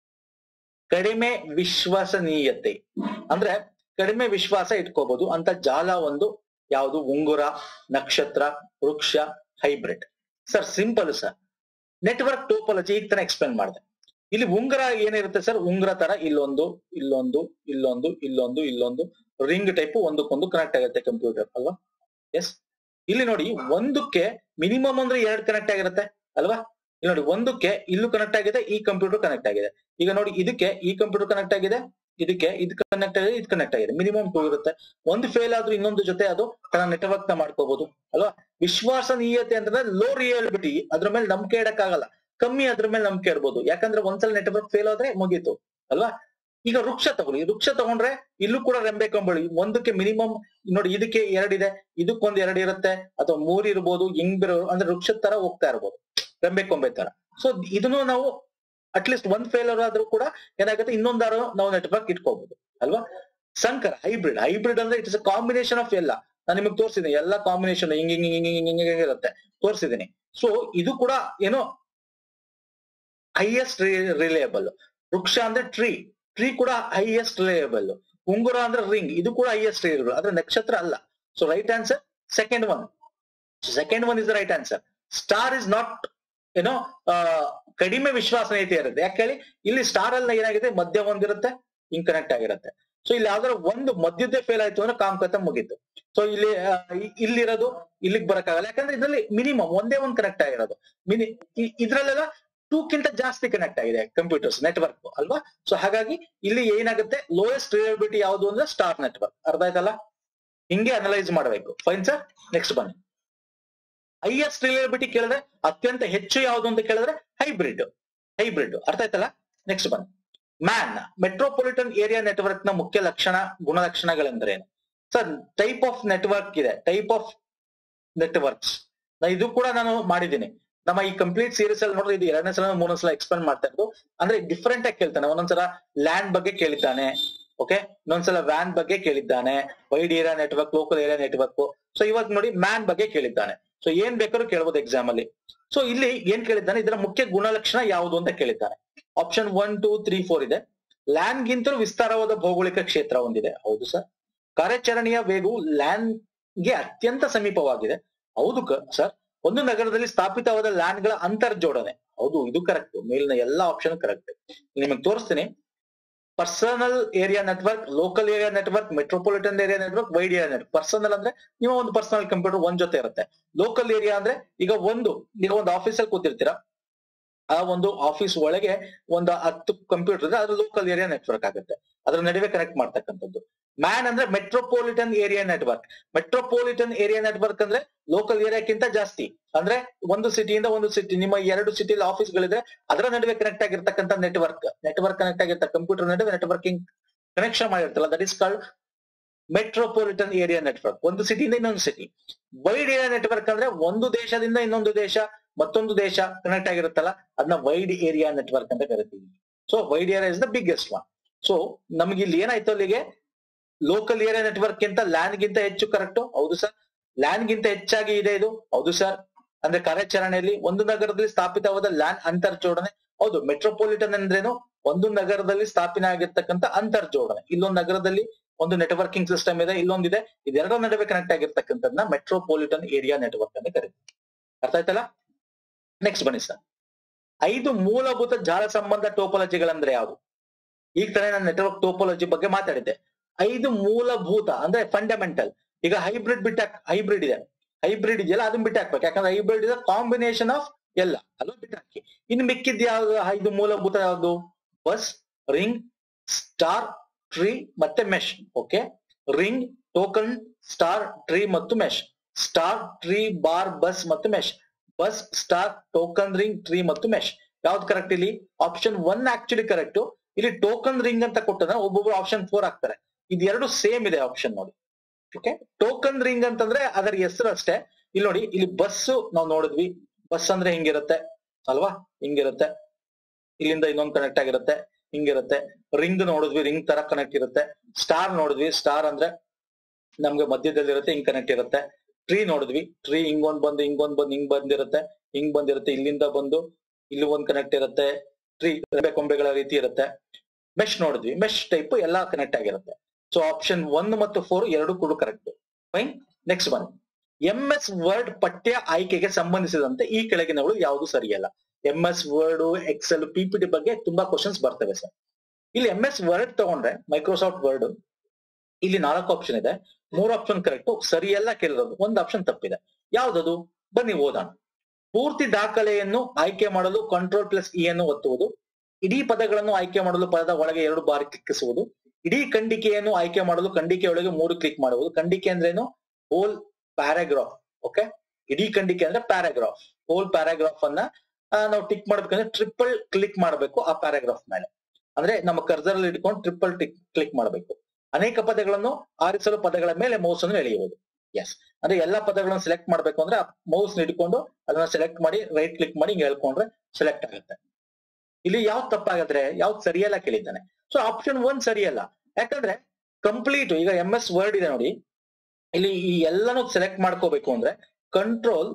ಕಡಿಮೆ ವಿಶ್ವಸನೀಯತೆ ಅಂದ್ರೆ ಕಡಿಮೆ ವಿಶ್ವಾಸ ಇಟ್ಕೋಬಹುದು ಅಂತ ಜಾಲ ಒಂದು ಯಾವುದು ಉಂಗುರ ನಕ್ಷತ್ರ ವೃಕ್ಷ hybrid sir simple sir network topology ಈಗ ತಾನೇ ಎಕ್ಸ್ಪ್ಲೇನ್ ಮಾಡಿದೆ ಇಲ್ಲಿ ಉಂಗುರ ಏನಿರುತ್ತೆ ಸರ್ ಉಂಗುರ ತರ ಇಲ್ಲೊಂದು ಇಲ್ಲೊಂದು ಇಲ್ಲೊಂದು ಇಲ್ಲೊಂದು ಇಲ್ಲೊಂದು ರಿಂಗ್ ಟೈಪ್ ಒಂದಕ್ಕೊಂದು ಕನೆಕ್ಟ್ ಆಗುತ್ತೆ ಕಂಪ್ಯೂಟರ್ ಅಲ್ವಾ ಎಸ್ ಇಲ್ಲಿ ನೋಡಿ ಒಂದಕ್ಕೆ ಮಿನಿಮಮ್ ಅಂದ್ರೆ ಎರಡು ಕನೆಕ್ಟ್ ಆಗಿರುತ್ತೆ ಅಲ್ವಾ ಇಲ್ಲಿ ನೋಡಿ ಒಂದಕ್ಕೆ ಇಲ್ಲೂ ಕನೆಕ್ಟ್ ಆಗಿದೆ ಈ ಕಂಪ್ಯೂಟರ್ ಕನೆಕ್ಟ್ ಆಗಿದೆ ಈಗ ನೋಡಿ ಇದಕ್ಕೆ ಈ ಕಂಪ್ಯೂಟರ್ ಕನೆಕ್ಟ್ ಆಗಿದೆ ಇದಕ್ಕೆ ಇದು ಕನೆಕ್ಟ್ ಆಗಿದೆ ಇದು ಕನೆಕ್ಟ್ ಆಗಿದೆ ಮಿನಿಮಮ್ ಟೂ ಇರುತ್ತೆ ಒಂದು ಫೇಲ್ ಆದ್ರೂ ಇನ್ನೊಂದು ಜೊತೆ ಅದು ತನ್ನ ನೆಟ್ವರ್ಕ್ ನ ಮಾಡ್ಕೋಬಹುದು ಅಲ್ವಾ ವಿಶ್ವಾಸನೀಯತೆ ಅಂತಂದ್ರೆ ಲೋ ರಿಯಲಿಬಿಟಿ ಅದ್ರ ಮೇಲೆ ನಂಬಿಕೆ ಇಡಕ್ಕಾಗಲ್ಲ ಕಮ್ಮಿ ಅದ್ರ ಮೇಲೆ ನಂಬಿಕೆ ಇಡ್ಬೋದು ಯಾಕಂದ್ರೆ ಒಂದ್ಸಲ ನೆಟ್ವರ್ಕ್ ಫೇಲ್ ಆದ್ರೆ ಮುಗೀತು ಅಲ್ವಾ ಈಗ ವೃಕ್ಷ ತಗೊಳ್ಳಿ ವೃಕ್ಷ ತಗೊಂಡ್ರೆ ಇಲ್ಲೂ ಕೂಡ ರೆಂಬೆ ಕಂಬಳಿ ಒಂದಕ್ಕೆ ಮಿನಿಮಮ್ ನೋಡಿ ಇದಕ್ಕೆ ಎರಡಿದೆ ಇದಕ್ಕೊಂದ್ ಎರಡು ಇರುತ್ತೆ ಅಥವಾ ಮೂರ್ ಇರ್ಬೋದು ಹಿಂಗ್ ಬಿರೋ ಅಂದ್ರೆ ವೃಕ್ಷದ ತರ ಹೋಗ್ತಾ ಇರ್ಬೋದು ರೆಂಬೆ ಕೊಂಬೆ ತರ ಸೊ ಇದನ್ನು ನಾವು ಅಟ್ಲೀಸ್ಟ್ ಒಂದ್ ಫೇಲರ್ ಆದ್ರೂ ಕೂಡ ಏನಾಗುತ್ತೆ ಇನ್ನೊಂದಾರು ನಾವು ನೆಟ್ವರ್ಕ್ ಇಟ್ಕೋಬಹುದು ಅಲ್ವಾ ಸಂಕರ ಹೈಬ್ರಿಡ್ ಹೈಬ್ರಿಡ್ ಅಂದ್ರೆ ಇಟ್ಸ್ ಅ ಕಾಂಬಿನೇಷನ್ ಆಫ್ ಎಲ್ಲ ನಾನು ನಿಮಗೆ ತೋರಿಸಿದ್ದೀನಿ ಎಲ್ಲ ಕಾಂಬಿನೇಷನ್ ಹಿಂಗ್ ಹಿಂಗ್ ಹಿಂಗ್ ಹಿಂಗ್ ಹಿಂಗ್ ಹಿಂಗ್ ಇರುತ್ತೆ ತೋರಿಸಿದ್ದೀನಿ ಸೊ ಇದು ಕೂಡ ಏನೋ ಹೈಯೆಸ್ಟ್ ರಿಲೇಯಬಲ್ ವೃಕ್ಷ ಅಂದ್ರೆ ಟ್ರೀ ಟ್ರೀ ಕೂಡ ಹೈಯೆಸ್ಟ್ ರಿಲೇಯಬಲ್ ಉಂಗುರ ಅಂದ್ರೆ ರಿಂಗ್ ಇದು ಕೂಡ ಹೈಯೆಸ್ಟ್ ರಿಲೇಯಬಲ್ ಆದ್ರೆ ನಕ್ಷತ್ರ ಅಲ್ಲ so right answer second one second one is the right answer star is not ಏನೋ ಕಡಿಮೆ ವಿಶ್ವಾಸನೀಯತೆ ಇರುತ್ತೆ ಯಾಕೆ ಹೇಳಿ ಇಲ್ಲಿ ಸ್ಟಾರ್ ಅಲ್ಲಿ ಏನಾಗಿದೆ ಮಧ್ಯ ಒಂದಿರುತ್ತೆ ಹಿಂಗ್ ಕನೆಕ್ಟ್ ಆಗಿರುತ್ತೆ ಸೊ ಇಲ್ಲಿ ಯಾವ್ದಾದ್ರು ಒಂದು ಮಧ್ಯದ್ದೇ ಫೇಲ್ ಆಯ್ತು ಅಂದ್ರೆ ಕಾಮಕತೆ ಮುಗೀತು ಸೊ ಇಲ್ಲಿ ಆ, ಇ- ಇಲ್ಲಿರೋದು ಇಲ್ಲಿಗೆ ಬರಕ್ಕಾಗಲ್ಲ ಯಾಕಂದ್ರೆ ಇದರಲ್ಲಿ ಮಿನಿಮಮ್ ಒಂದೇ ಒಂದ್ ಕನೆಕ್ಟ್ ಆಗಿರೋದು ಮಿನಿ ಇ- ಇದ್ರಲ್ಲೆಲ್ಲ ಟೂ ಕಿಂತ ಜಾಸ್ತಿ ಕನೆಕ್ಟ್ ಆಗಿದೆ ಕಂಪ್ಯೂಟರ್ಸ್ ನೆಟ್ವರ್ಕ್ ಅಲ್ವಾ ಸೊ ಹಾಗಾಗಿ ಇಲ್ಲಿ ಏನಾಗುತ್ತೆ ಲೋಯೆಸ್ಟ್ ರಿಲೇಬಿಲಿಟಿ ಯಾವುದು ಅಂದ್ರೆ ಸ್ಟಾರ್ ನೆಟ್ವರ್ಕ್ ಅರ್ಥ ಆಯ್ತಲ್ಲ ಹಿಂಗೆ ಅನಲೈಸ್ ಮಾಡಬೇಕು ಫೈನ್ ಸರ್ ನೆಕ್ಸ್ಟ್ ಬನ್ನಿ ಹೈಯೆಸ್ಟ್ ರಿಲೇಬಿಲಿಟಿ ಕೇಳಿದ್ರೆ ಅತ್ಯಂತ ಹೆಚ್ಚು ಯಾವುದು ಅಂತ ಕೇಳಿದ್ರೆ ಹೈಬ್ರಿಡ್ ಹೈಬ್ರಿಡ್ ಅರ್ಥ ಆಯ್ತಲ್ಲ ನೆಕ್ಸ್ಟ್ ಬನ್ನಿ ಮ್ಯಾನ್ ಮೆಟ್ರೋಪಾಲಿಟನ್ ಏರಿಯಾ ನೆಟ್ವರ್ಕ್ ನ ಮುಖ್ಯ ಲಕ್ಷಣ ಗುಣಲಕ್ಷಣಗಳೆಂದರೇನು ಸರ್ ಟೈಪ್ ಆಫ್ ನೆಟ್ವರ್ಕ್ ಇದೆ ಟೈಪ್ ಆಫ್ ನೆಟ್ವರ್ಕ್ಸ್ ಇದು ಕೂಡ ನಾನು ಮಾಡಿದ್ದೀನಿ ನಮ್ಮ ಈ ಕಂಪ್ಲೀಟ್ ಸೀರೀಸ್ ಅಲ್ಲಿ ನೋಡಿದ್ರೆ ಇದು ಎರಡನೇ ಸಲ ಮೂರನೇ ಸಲ ಎಕ್ಸ್ಪ್ಲೇನ್ ಮಾಡ್ತಾ ಇರೋದು ಅಂದ್ರೆ ಡಿಫ್ರೆಂಟ್ ಆಗಿ ಕೇಳ್ತಾನೆ ಒಂದೊಂದ್ಸಲ ಲ್ಯಾಂಡ್ ಬಗ್ಗೆ ಕೇಳಿದ್ದಾನೆ ಓಕೆ ಇನ್ನೊಂದ್ಸಲ ವ್ಯಾನ್ ಬಗ್ಗೆ ಕೇಳಿದ್ದಾನೆ wide area network local area network so ಇವಾಗ ನೋಡಿ ಮ್ಯಾನ್ ಬಗ್ಗೆ ಕೇಳಿದ್ದಾನೆ ಸೊ ಏನ್ ಬೇಕಾದ್ರೂ ಕೇಳ್ಬೋದು ಎಕ್ಸಾಮ್ ಅಲ್ಲಿ ಸೊ ಇಲ್ಲಿ ಏನ್ ಕೇಳಿದ್ದಾನೆ ಇದರ ಮುಖ್ಯ ಗುಣಲಕ್ಷಣ ಯಾವುದು ಅಂತ ಕೇಳಿದ್ದಾನೆ option one two three four ಇದೆ ಲ್ಯಾಂಡ್ ಗಿಂತಲೂ ವಿಸ್ತಾರವಾದ ಭೌಗೋಳಿಕ ಕ್ಷೇತ್ರ ಹೊಂದಿದೆ ಹೌದು ಸರ್ ಕಾರ್ಯಾಚರಣೆಯ ವೇಗವು ಲ್ಯಾಂಡ್ ಗೆ ಅತ್ಯಂತ ಸಮೀಪವಾಗಿದೆ ಹೌದು ಸರ್ ಒಂದು ನಗರದಲ್ಲಿ ಸ್ಥಾಪಿತವಾದ ಲ್ಯಾಂಡ್ ಗಳ ಅಂತರ್ ಜೋಡಣೆ ಹೌದು ಇದು ಕರೆಕ್ಟ್ ಮೇಲಿನ ಎಲ್ಲಾ ಆಪ್ಷನ್ ಕರೆಕ್ಟ್ ನಿಮಗೆ ತೋರಿಸ್ತೀನಿ personal area network local area network metropolitan area network wide area network personal ಅಂದ್ರೆ ನೀವು ಒಂದು ಪರ್ಸನಲ್ ಕಂಪ್ಯೂಟರ್ ಒಂದ್ ಜೊತೆ ಇರುತ್ತೆ ಲೋಕಲ್ ಏರಿಯಾ ಅಂದ್ರೆ ಈಗ ಒಂದು ಈಗ ಒಂದು ಆಫೀಸಲ್ಲಿ ಕೂತಿರ್ತೀರಾ ಆ ಒಂದು ಆಫೀಸ್ ಒಳಗೆ ಒಂದು ಹತ್ತು ಕಂಪ್ಯೂಟರ್ ಇದೆ ಅದು ಲೋಕಲ್ ಏರಿಯಾ ನೆಟ್ವರ್ಕ್ ಆಗುತ್ತೆ ಅದ್ರ ನಡುವೆ ಕನೆಕ್ಟ್ ಮಾಡ್ತಕ್ಕಂಥದ್ದು ಮ್ಯಾನ್ ಅಂದ್ರೆ metropolitan area network metropolitan area network ಅಂದ್ರೆ ಲೋಕಲ್ ಏರಿಯಾಕ್ಕಿಂತ ಜಾಸ್ತಿ ಅಂದ್ರೆ ಒಂದು ಸಿಟಿಯಿಂದ ಒಂದು ಸಿಟಿ ನಿಮ್ಮ ಎರಡು ಸಿಟಿಲಿ ಆಫೀಸ್ಗಳಿದ್ರೆ ಅದರ ನಡುವೆ ಕನೆಕ್ಟ್ ಆಗಿರ್ತಕ್ಕಂಥ ನೆಟ್ವರ್ಕ್ ನೆಟ್ವರ್ಕ್ ಕನೆಕ್ಟ್ ಆಗಿರ್ತ ಕಂಪ್ಯೂಟರ್ ನಡುವೆ ನೆಟ್ವರ್ಕಿಂಗ್ ಕನೆಕ್ಷನ್ ಮಾಡಿರ್ತಲ್ಲ that is called metropolitan area network ಒಂದು ಸಿಟಿಯಿಂದ ಇನ್ನೊಂದು ಸಿಟಿ ವೈಡ್ ಏರಿಯಾ ನೆಟ್ವರ್ಕ್ ಅಂದ್ರೆ ಒಂದು ದೇಶದಿಂದ ಇನ್ನೊಂದು ದೇಶ ಮತ್ತೊಂದು ದೇಶ ಕನೆಕ್ಟ್ ಆಗಿರುತ್ತಲ್ಲ ಅದನ್ನ ವೈಡ್ ಏರಿಯಾ ನೆಟ್ವರ್ಕ್ ಅಂತ ಕರಿತೀವಿ so wide area is the biggest one so ನಮ್ಗೆ ಇಲ್ಲಿ ಏನಾಯ್ತು ಅಲ್ಲಿಗೆ ಲೋಕಲ್ ಏರಿಯಾ ನೆಟ್ವರ್ಕ್ ಗಿಂತ ಲ್ಯಾನ್ ಗಿಂತ ಹೆಚ್ಚು ಕರೆಕ್ಟ್ ಹೌದು ಸರ್ ಲ್ಯಾನ್ ಗಿಂತ ಹೆಚ್ಚಾಗಿ ಇದೆ ಇದು ಹೌದು ಸರ್ ಅಂದ್ರೆ ಕಾರ್ಯಾಚರಣೆಯಲ್ಲಿ ಒಂದು ನಗರದಲ್ಲಿ ಸ್ಥಾಪಿತವಾದ ಲ್ಯಾನ್ ಅಂತರ್ ಜೋಡಣೆ ಹೌದು ಮೆಟ್ರೋಪಾಲಿಟನ್ ಅಂದ್ರೇನು ಒಂದು ನಗರದಲ್ಲಿ ಸ್ಥಾಪನೆ ಆಗಿರ್ತಕ್ಕಂಥ ಅಂತರ್ ಜೋಡಣೆ ಇಲ್ಲೊಂದು ನಗರದಲ್ಲಿ ಒಂದು ನೆಟ್ವರ್ಕಿಂಗ್ ಸಿಸ್ಟಮ್ ಇದೆ ಇಲ್ಲೊಂದಿದೆ ಇದೆರಡರ ನಡುವೆ ಕನೆಕ್ಟ್ ಆಗಿರ್ತಕ್ಕಂಥದ್ದನ್ನ ಮೆಟ್ರೋಪಾಲಿಟನ್ ಏರಿಯಾ ನೆಟ್ವರ್ಕ್ ಅಂತ ಕರೀತೀವಿ ಅರ್ಥ ಆಯ್ತಲ್ಲ ನೆಕ್ಸ್ಟ್ ಬನ್ನಿ ಸರ್ ಐದು ಮೂಲಭೂತ ಜಾಲ ಸಂಬಂಧ ಟೋಪಾಲಜಿಗಳಂದ್ರೆ ಯಾವುದು ಈಗ ತಾನೇ ನಾನು ನೆಟ್ವರ್ಕ್ ಟೋಪಾಲಜಿ ಬಗ್ಗೆ ಮಾತಾಡಿದ್ದೆ ಐದು ಮೂಲಭೂತ ಅಂದ್ರೆ ಫಂಡಮೆಂಟಲ್ ಈಗ ಹೈಬ್ರಿಡ್ ಬಿಟ್ಟ ಹೈಬ್ರಿಡ್ ಇದೆ ಹೈಬ್ರಿಡ್ ಇದೆಯಲ್ಲ ಅದನ್ನ ಬಿಟ್ಟು ಹಾಕ್ಬೇಕು ಯಾಕಂದ್ರೆ ಹೈಬ್ರಿಡ್ ಇದೆ ಕಾಂಬಿನೇಷನ್ ಆಫ್ ಎಲ್ಲ ಅದು ಬಿಟ್ಟು ಹಾಕಿ ಇನ್ನು ಮಿಕ್ಕಿದ್ ಯಾವ್ದು ಐದು ಮೂಲಭೂತ ಯಾವ್ದು ಬಸ್ ರಿಂಗ್ ಸ್ಟಾರ್ ಟ್ರೀ ಮತ್ತೆ mesh okay ring token star tree ಮತ್ತು mesh star tree bar bus ಮತ್ತು mesh bus star token ring tree ಮತ್ತು ಮೆಶ್ ಯಾವ್ದು ಕರೆಕ್ಟ್ ಇಲ್ಲಿ ಆಪ್ಷನ್ ಒನ್ ಆಕ್ಚುಲಿ ಕರೆಕ್ಟ್ ಇಲ್ಲಿ ಟೋಕನ್ ರಿಂಗ್ ಅಂತ ಕೊಟ್ಟನ ಒಬ್ಬೊಬ್ರು ಆಪ್ಷನ್ ಫೋರ್ ಹಾಕ್ತಾರೆ ಇದು ಎರಡು ಸೇಮ್ ಇದೆ ಆಪ್ಷನ್ ನೋಡಿ ಓಕೆ ಟೋಕನ್ ರಿಂಗ್ ಅಂತಂದ್ರೆ ಅದರ ಹೆಸರು ಅಷ್ಟೇ ಇಲ್ಲಿ ನೋಡಿ ಇಲ್ಲಿ ಬಸ್ ನಾವು ನೋಡಿದ್ವಿ ಬಸ್ ಅಂದ್ರೆ ಹಿಂಗಿರುತ್ತೆ ಅಲ್ವಾ ಹಿಂಗಿರುತ್ತೆ ಇಲ್ಲಿಂದ ಇನ್ನೊಂದು ಕನೆಕ್ಟ್ ಆಗಿರುತ್ತೆ ಹಿಂಗಿರುತ್ತೆ ರಿಂಗ್ ನೋಡಿದ್ವಿ ರಿಂಗ್ ತರ ಕನೆಕ್ಟ್ ಇರುತ್ತೆ ಸ್ಟಾರ್ ನೋಡಿದ್ವಿ ಸ್ಟಾರ್ ಅಂದ್ರೆ ನಮ್ಗೆ ಮಧ್ಯದಲ್ಲಿ ಇರುತ್ತೆ ಹಿಂಗ್ ಕನೆಕ್ಟ್ ಇರುತ್ತೆ ಟ್ರೀ ನೋಡಿದ್ವಿ ಟ್ರೀ ಹಿಂಗೊಂದ್ ಬಂದು ಹಿಂಗೊಂದ್ ಬಂದು ಹಿಂಗ್ ಬಂದಿರುತ್ತೆ ಹಿಂಗ್ ಬಂದಿರುತ್ತೆ ಇಲ್ಲಿಂದ ಬಂದು ಇಲ್ಲಿ ಒಂದ್ ಕನೆಕ್ಟ್ ಇರುತ್ತೆ ಟ್ರೀ ರೆಂಬೆ ಕೊಂಬೆಗಳ ರೀತಿ ಇರುತ್ತೆ ಮೆಶ್ ನೋಡಿದ್ವಿ ಮೆಶ್ ಟೈಪ್ ಎಲ್ಲಾ ಕನೆಕ್ಟ್ ಆಗಿರುತ್ತೆ ಸೊ ಆಪ್ಷನ್ ಒನ್ ಮತ್ತು ಫೋರ್ ಎರಡು ಕೂಡ correct fine next one M S Word ಪಠ್ಯ ಆಯ್ಕೆಗೆ ಸಂಬಂಧಿಸಿದಂತೆ ಈ ಕೆಳಗಿನಗಳು ಯಾವುದು ಸರಿಯಲ್ಲ M S Word Excel PPT ಬಗ್ಗೆ ತುಂಬಾ ಕ್ವಶನ್ಸ್ ಬರ್ತವೆ ಸರ್ ಇಲ್ಲಿ ಎಂ ಎಸ್ ವರ್ಡ್ ತಗೊಂಡ್ರೆ ಮೈಕ್ರೋಸಾಫ್ಟ್ ವರ್ಡ್ ಇಲ್ಲಿ ನಾಲ್ಕು ಆಪ್ಷನ್ ಇದೆ ಮೂರು ಆಪ್ಷನ್ ಕರೆಕ್ಟ್ ಸರಿಯಲ್ಲ ಕೇಳಿರೋದು ಒಂದು ಆಪ್ಷನ್ ತಪ್ಪಿದೆ ಯಾವ್ದದು ಬನ್ನಿ ಓದೋಣ ಪೂರ್ತಿ ದಾಖಲೆಯನ್ನು ಆಯ್ಕೆ ಮಾಡಲು ಕಂಟ್ರೋಲ್ ಪ್ಲಸ್ ಇ ಅನ್ನು ಒತ್ತುವುದು ಇಡೀ ಪದಗಳನ್ನು ಆಯ್ಕೆ ಮಾಡಲು ಪದದ ಒಳಗೆ ಎರಡು ಬಾರಿ ಕ್ಲಿಕ್ಕಿಸುವುದು ಇಡೀ ಖಂಡಿಕೆಯನ್ನು ಆಯ್ಕೆ ಮಾಡಲು ಖಂಡಿಕೆ ಒಳಗೆ ಮೂರು ಕ್ಲಿಕ್ ಮಾಡುವುದು ಖಂಡಿಕೆ ಅಂದ್ರೇನು ಹೋಲ್ ಪ್ಯಾರಾಗ್ರಾಫ್ ಓಕೆ ಇಡೀ ಖಂಡಿಕೆ ಅಂದ್ರೆ ಪ್ಯಾರಾಗ್ರಾಫ್ ಹೋಲ್ ಪ್ಯಾರಾಗ್ರಾಫ್ ಅನ್ನ ಆ, ನಾವು ಟಿಕ್ ಮಾಡ್ಬೇಕಂದ್ರೆ ಟ್ರಿಪಲ್ ಕ್ಲಿಕ್ ಮಾಡಬೇಕು ಆ ಪ್ಯಾರಾಗ್ರಾಫ್ ಮೇಲೆ ಅಂದ್ರೆ ನಮ್ಮ ಕರ್ಸರ್ ಅಲ್ಲಿ ಇಟ್ಕೊಂಡು ಟ್ರಿಪಲ್ ಟಿಕ್ ಕ್ಲಿಕ್ ಮಾಡಬೇಕು ಅನೇಕ ಪದಗಳನ್ನು ಆರಿಸಲು ಪದಗಳ ಮೇಲೆ ಮೌಸ್ ಅನ್ನು ಎಳೆಯುವುದು ಎಸ್ ಅಂದ್ರೆ ಎಲ್ಲಾ ಪದಗಳನ್ನು ಸೆಲೆಕ್ಟ್ ಮಾಡ್ಬೇಕು ಅಂದ್ರೆ ಮೌಸ್ ಹಿಡ್ಕೊಂಡು ಅದನ್ನ ಸೆಲೆಕ್ಟ್ ಮಾಡಿ ರೈಟ್ ಕ್ಲಿಕ್ ಮಾಡಿ ಹಿಂಗ್ ಹೇಳ್ಕೊಂಡ್ರೆ ಸೆಲೆಕ್ಟ್ ಆಗುತ್ತೆ ಇಲ್ಲಿ ಯಾವ್ದು ತಪ್ಪಾಗದ್ರೆ ಯಾವ್ದು ಸರಿಯಲ್ಲ ಕೇಳಿದ್ದಾನೆ ಸೊ ಆಪ್ಷನ್ ಒನ್ ಸರಿಯಲ್ಲ ಯಾಕಂದ್ರೆ ಕಂಪ್ಲೀಟ್ ಈಗ ಎಂ ಎಸ್ ವರ್ಡ್ ಇದೆ ನೋಡಿ ಇಲ್ಲಿ ಈ ಎಲ್ಲಾನು ಸೆಲೆಕ್ಟ್ ಮಾಡ್ಕೋಬೇಕು ಅಂದ್ರೆ ಕಂಟ್ರೋಲ್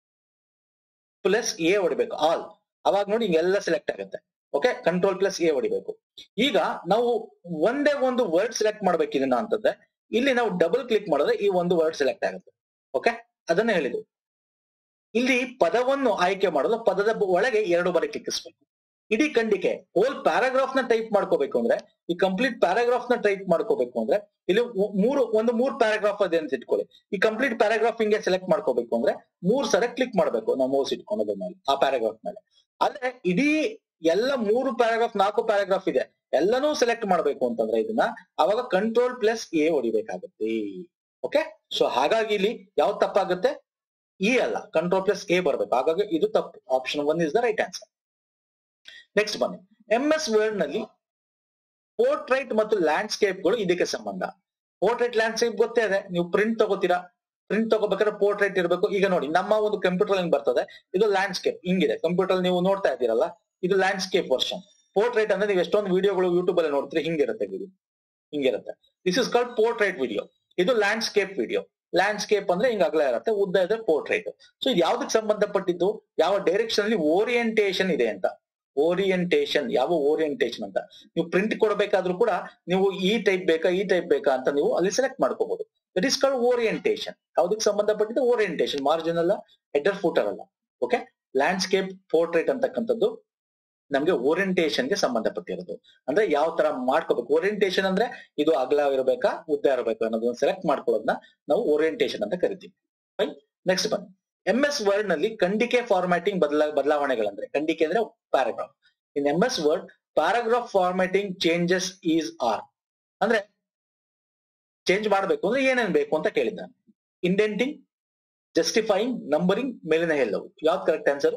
ಪ್ಲಸ್ ಎ ಹೊಡಿಬೇಕು ಆಲ್ ಅವಾಗ ನೋಡಿ ಹಿಂಗೆಲ್ಲ ಸೆಲೆಕ್ಟ್ ಆಗುತ್ತೆ ಓಕೆ ಕಂಟ್ರೋಲ್ ಪ್ಲಸ್ ಎ ಹೊಡಿಬೇಕು ಈಗ ನಾವು ಒಂದೇ ಒಂದು ವರ್ಡ್ ಸೆಲೆಕ್ಟ್ ಮಾಡ್ಬೇಕು ಇದನ್ನ ಅಂತಂದ್ರೆ ಇಲ್ಲಿ ನಾವು ಡಬಲ್ ಕ್ಲಿಕ್ ಮಾಡಿದ್ರೆ ಈ ಒಂದು ವರ್ಡ್ ಸೆಲೆಕ್ಟ್ ಆಗುತ್ತೆ ಓಕೆ ಅದನ್ನ ಹೇಳಿದ್ದು ಇಲ್ಲಿ ಪದವನ್ನು ಆಯ್ಕೆ ಮಾಡಲು ಪದದ ಬ- ಒಳಗೆ ಎರಡು ಬಾರಿ ಕ್ಲಿಕ್ಕಿಸ್ಬೇಕು ಇಡೀ ಖಂಡಿಕೆ ಹೋಲ್ ಪ್ಯಾರಾಗ್ರಾಫ್ ನ ಟೈಪ್ ಮಾಡ್ಕೋಬೇಕು ಅಂದ್ರೆ ಈ ಕಂಪ್ಲೀಟ್ ಪ್ಯಾರಾಗ್ರಾಫ್ ನ ಟೈಪ್ ಮಾಡ್ಕೋಬೇಕು ಅಂದ್ರೆ ಇಲ್ಲಿ ಮೂ- ಮೂರು ಒಂದು ಮೂರ್ ಪ್ಯಾರಾಗ್ರಾಫ್ ಅದೇ ಅಂತ ಇಟ್ಕೊಳ್ಳಿ ಈ ಕಂಪ್ಲೀಟ್ ಪ್ಯಾರಾಗ್ರಾಫ್ ಹಿಂಗೆ ಸೆಲೆಕ್ಟ್ ಮಾಡ್ಕೋಬೇಕು ಅಂದ್ರೆ ಮೂರ್ ಸಲ ಕ್ಲಿಕ್ ಮಾಡ್ಬೇಕು ನಾವು ಮೌಸ್ ಇಟ್ಕೊಂಡೋದ್ರ ಮೇಲೆ ಆ ಪ್ಯಾರಾಗ್ರಾಫ್ ಮೇಲೆ ಆದ್ರೆ ಇಡೀ ಎಲ್ಲ ಮೂರು ಪ್ಯಾರಾಗ್ರಾಫ್ ನಾಲ್ಕು ಪ್ಯಾರಾಗ್ರಾಫ್ ಇದೆ ಎಲ್ಲನೂ ಸೆಲೆಕ್ಟ್ ಮಾಡ್ಬೇಕು ಅಂತಂದ್ರೆ ಇದನ್ನ ಅವಾಗ ಕಂಟ್ರೋಲ್ ಪ್ಲಸ್ ಎ ಹೊಡಿಬೇಕಾಗುತ್ತೆ ಓಕೆ ಸೊ ಹಾಗಾಗಿ ಇಲ್ಲಿ ಯಾವ್ದು ತಪ್ಪಾಗುತ್ತೆ ಇ ಅಲ್ಲ ಕಂಟ್ರೋಲ್ ಪ್ಲಸ್ ಎ ಬರ್ಬೇಕು ಹಾಗಾಗಿ ಇದು ತಪ್ಪು option one is the right answer next ಬನ್ನಿ ಎಂ ಎಸ್ ವರ್ಡ್ ನಲ್ಲಿ ಪೋರ್ಟ್ರೈಟ್ ಮತ್ತು ಲ್ಯಾಂಡ್ಸ್ಕೇಪ್ ಗಳು ಇದಕ್ಕೆ ಸಂಬಂಧ ಪೋರ್ಟ್ರೈಟ್ ಲ್ಯಾಂಡ್ಸ್ಕೇಪ್ ಗೊತ್ತೇ ಇದೆ ನೀವು ಪ್ರಿಂಟ್ ತಗೋತೀರಾ ಪ್ರಿಂಟ್ ತಗೋಬೇಕಾದ್ರೆ ಪೋರ್ಟ್ರೈಟ್ ಇರಬೇಕು ಈಗ ನೋಡಿ ನಮ್ಮ ಒಂದು ಕಂಪ್ಯೂಟರ್ ಹಿಂಗ್ ಬರ್ತದೆ ಇದು ಲ್ಯಾಂಡ್ಸ್ಕೇಪ್ ಹಿಂಗಿದೆ ಕಂಪ್ಯೂಟರ್ ನೀವು ನೋಡ್ತಾ ಇದ್ದೀರಲ್ಲ ಇದು ಲ್ಯಾಂಡ್ಸ್ಕೇಪ್ ವರ್ಷನ್ ಪೋರ್ಟ್ರೈಟ್ ಅಂದ್ರೆ ನೀವು ಎಷ್ಟೊಂದು ವಿಡಿಯೋಗಳು ಯೂಟ್ಯೂಬ್ ಅಲ್ಲಿ ನೋಡ್ತೀರಿ ಹಿಂಗಿರುತ್ತೆ ವಿಡಿಯೋ ಹಿಂಗಿರುತ್ತೆ this is called portrait video ಇದು ಲ್ಯಾಂಡ್ಸ್ಕೇಪ್ ವಿಡಿಯೋ ಲ್ಯಾಂಡ್ಸ್ಕೇಪ್ ಅಂದ್ರೆ ಹಿಂಗ ಅಗಲ ಇರುತ್ತೆ ಉದ್ದ ಇದೆ ಪೋರ್ಟ್ರೈಟ್ ಸೊ ಇದು ಯಾವ್ದಕ್ಕೆ ಸಂಬಂಧಪಟ್ಟಿದ್ದು ಯಾವ ಡೈರೆಕ್ಷನ್ ಅಲ್ಲಿ ಓರಿಯಂಟೇಶನ್ ಇದೆ ಅಂತ ಓರಿಯಂಟೇಶನ್ ಯಾವ ಓರಿಯಂಟೇಶನ್ ಅಂತ ನೀವು ಪ್ರಿಂಟ್ ಕೊಡಬೇಕಾದ್ರೂ ಕೂಡ ನೀವು ಈ ಟೈಪ್ ಬೇಕಾ ಈ ಟೈಪ್ ಬೇಕಾ ಅಂತ ನೀವು ಅಲ್ಲಿ ಸೆಲೆಕ್ಟ್ ಮಾಡ್ಕೋಬಹುದು ದಟ್ ಇಸ್ ಕಾಲ್ಡ್ ಓರಿಯಂಟೇಶನ್ ಯಾವ್ದಕ್ಕೆ ಸಂಬಂಧಪಟ್ಟಿದ್ದು ಓರಿಯಂಟೇಶನ್ ಮಾರ್ಜಿನ್ ಅಲ್ಲ ಹೆಡರ್ ಫೂಟರ್ ಅಲ್ಲ ಓಕೆ ಲ್ಯಾಂಡ್ಸ್ಕೇಪ್ ಪೋರ್ಟ್ರೇಟ್ ಅಂತಕ್ಕಂಥದ್ದು ನಮ್ಗೆ ಓರಿಯಂಟೇಶನ್ ಗೆ ಸಂಬಂಧಪಟ್ಟಿರೋದು ಅಂದ್ರೆ ಯಾವ ತರ ಮಾಡ್ಕೋಬೇಕು ಓರಿಯಂಟೇಶನ್ ಅಂದ್ರೆ ಇದು ಅಗಲ ಇರಬೇಕಾ ಉದ್ದ ಇರಬೇಕಾ ಅನ್ನೋದನ್ನ ಸೆಲೆಕ್ಟ್ ಮಾಡ್ಕೊಳ್ಳೋದನ್ನ ನಾವು ಓರಿಯಂಟೇಶನ್ ಅಂತ ಕರಿತೀವಿ ಫೈನ್ ನೆಕ್ಸ್ಟ್ ಬನ್ನಿ ಎಂ ಎಸ್ ವರ್ಡ್ ನಲ್ಲಿ ಖಂಡಿಕೆ ಫಾರ್ಮ್ಯಾಟಿಂಗ್ ಬದಲಾ ಬದಲಾವಣೆಗಳಂದ್ರೆ ಖಂಡಿಕೆ ಅಂದ್ರೆ paragraph in M S Word paragraph formatting changes is are ಅಂದ್ರೆ ಚೇಂಜ್ ಮಾಡಬೇಕು ಅಂದ್ರೆ ಏನೇನ್ ಬೇಕು ಅಂತ ಕೇಳಿದ್ದಾನೆ ಇಂಡೆಂಟಿಂಗ್ ಜಸ್ಟಿಫೈಯಿಂಗ್ ನಂಬರಿಂಗ್ ಮೇಲಿನ ಎಲ್ಲವು ಯಾವ್ದು correct answer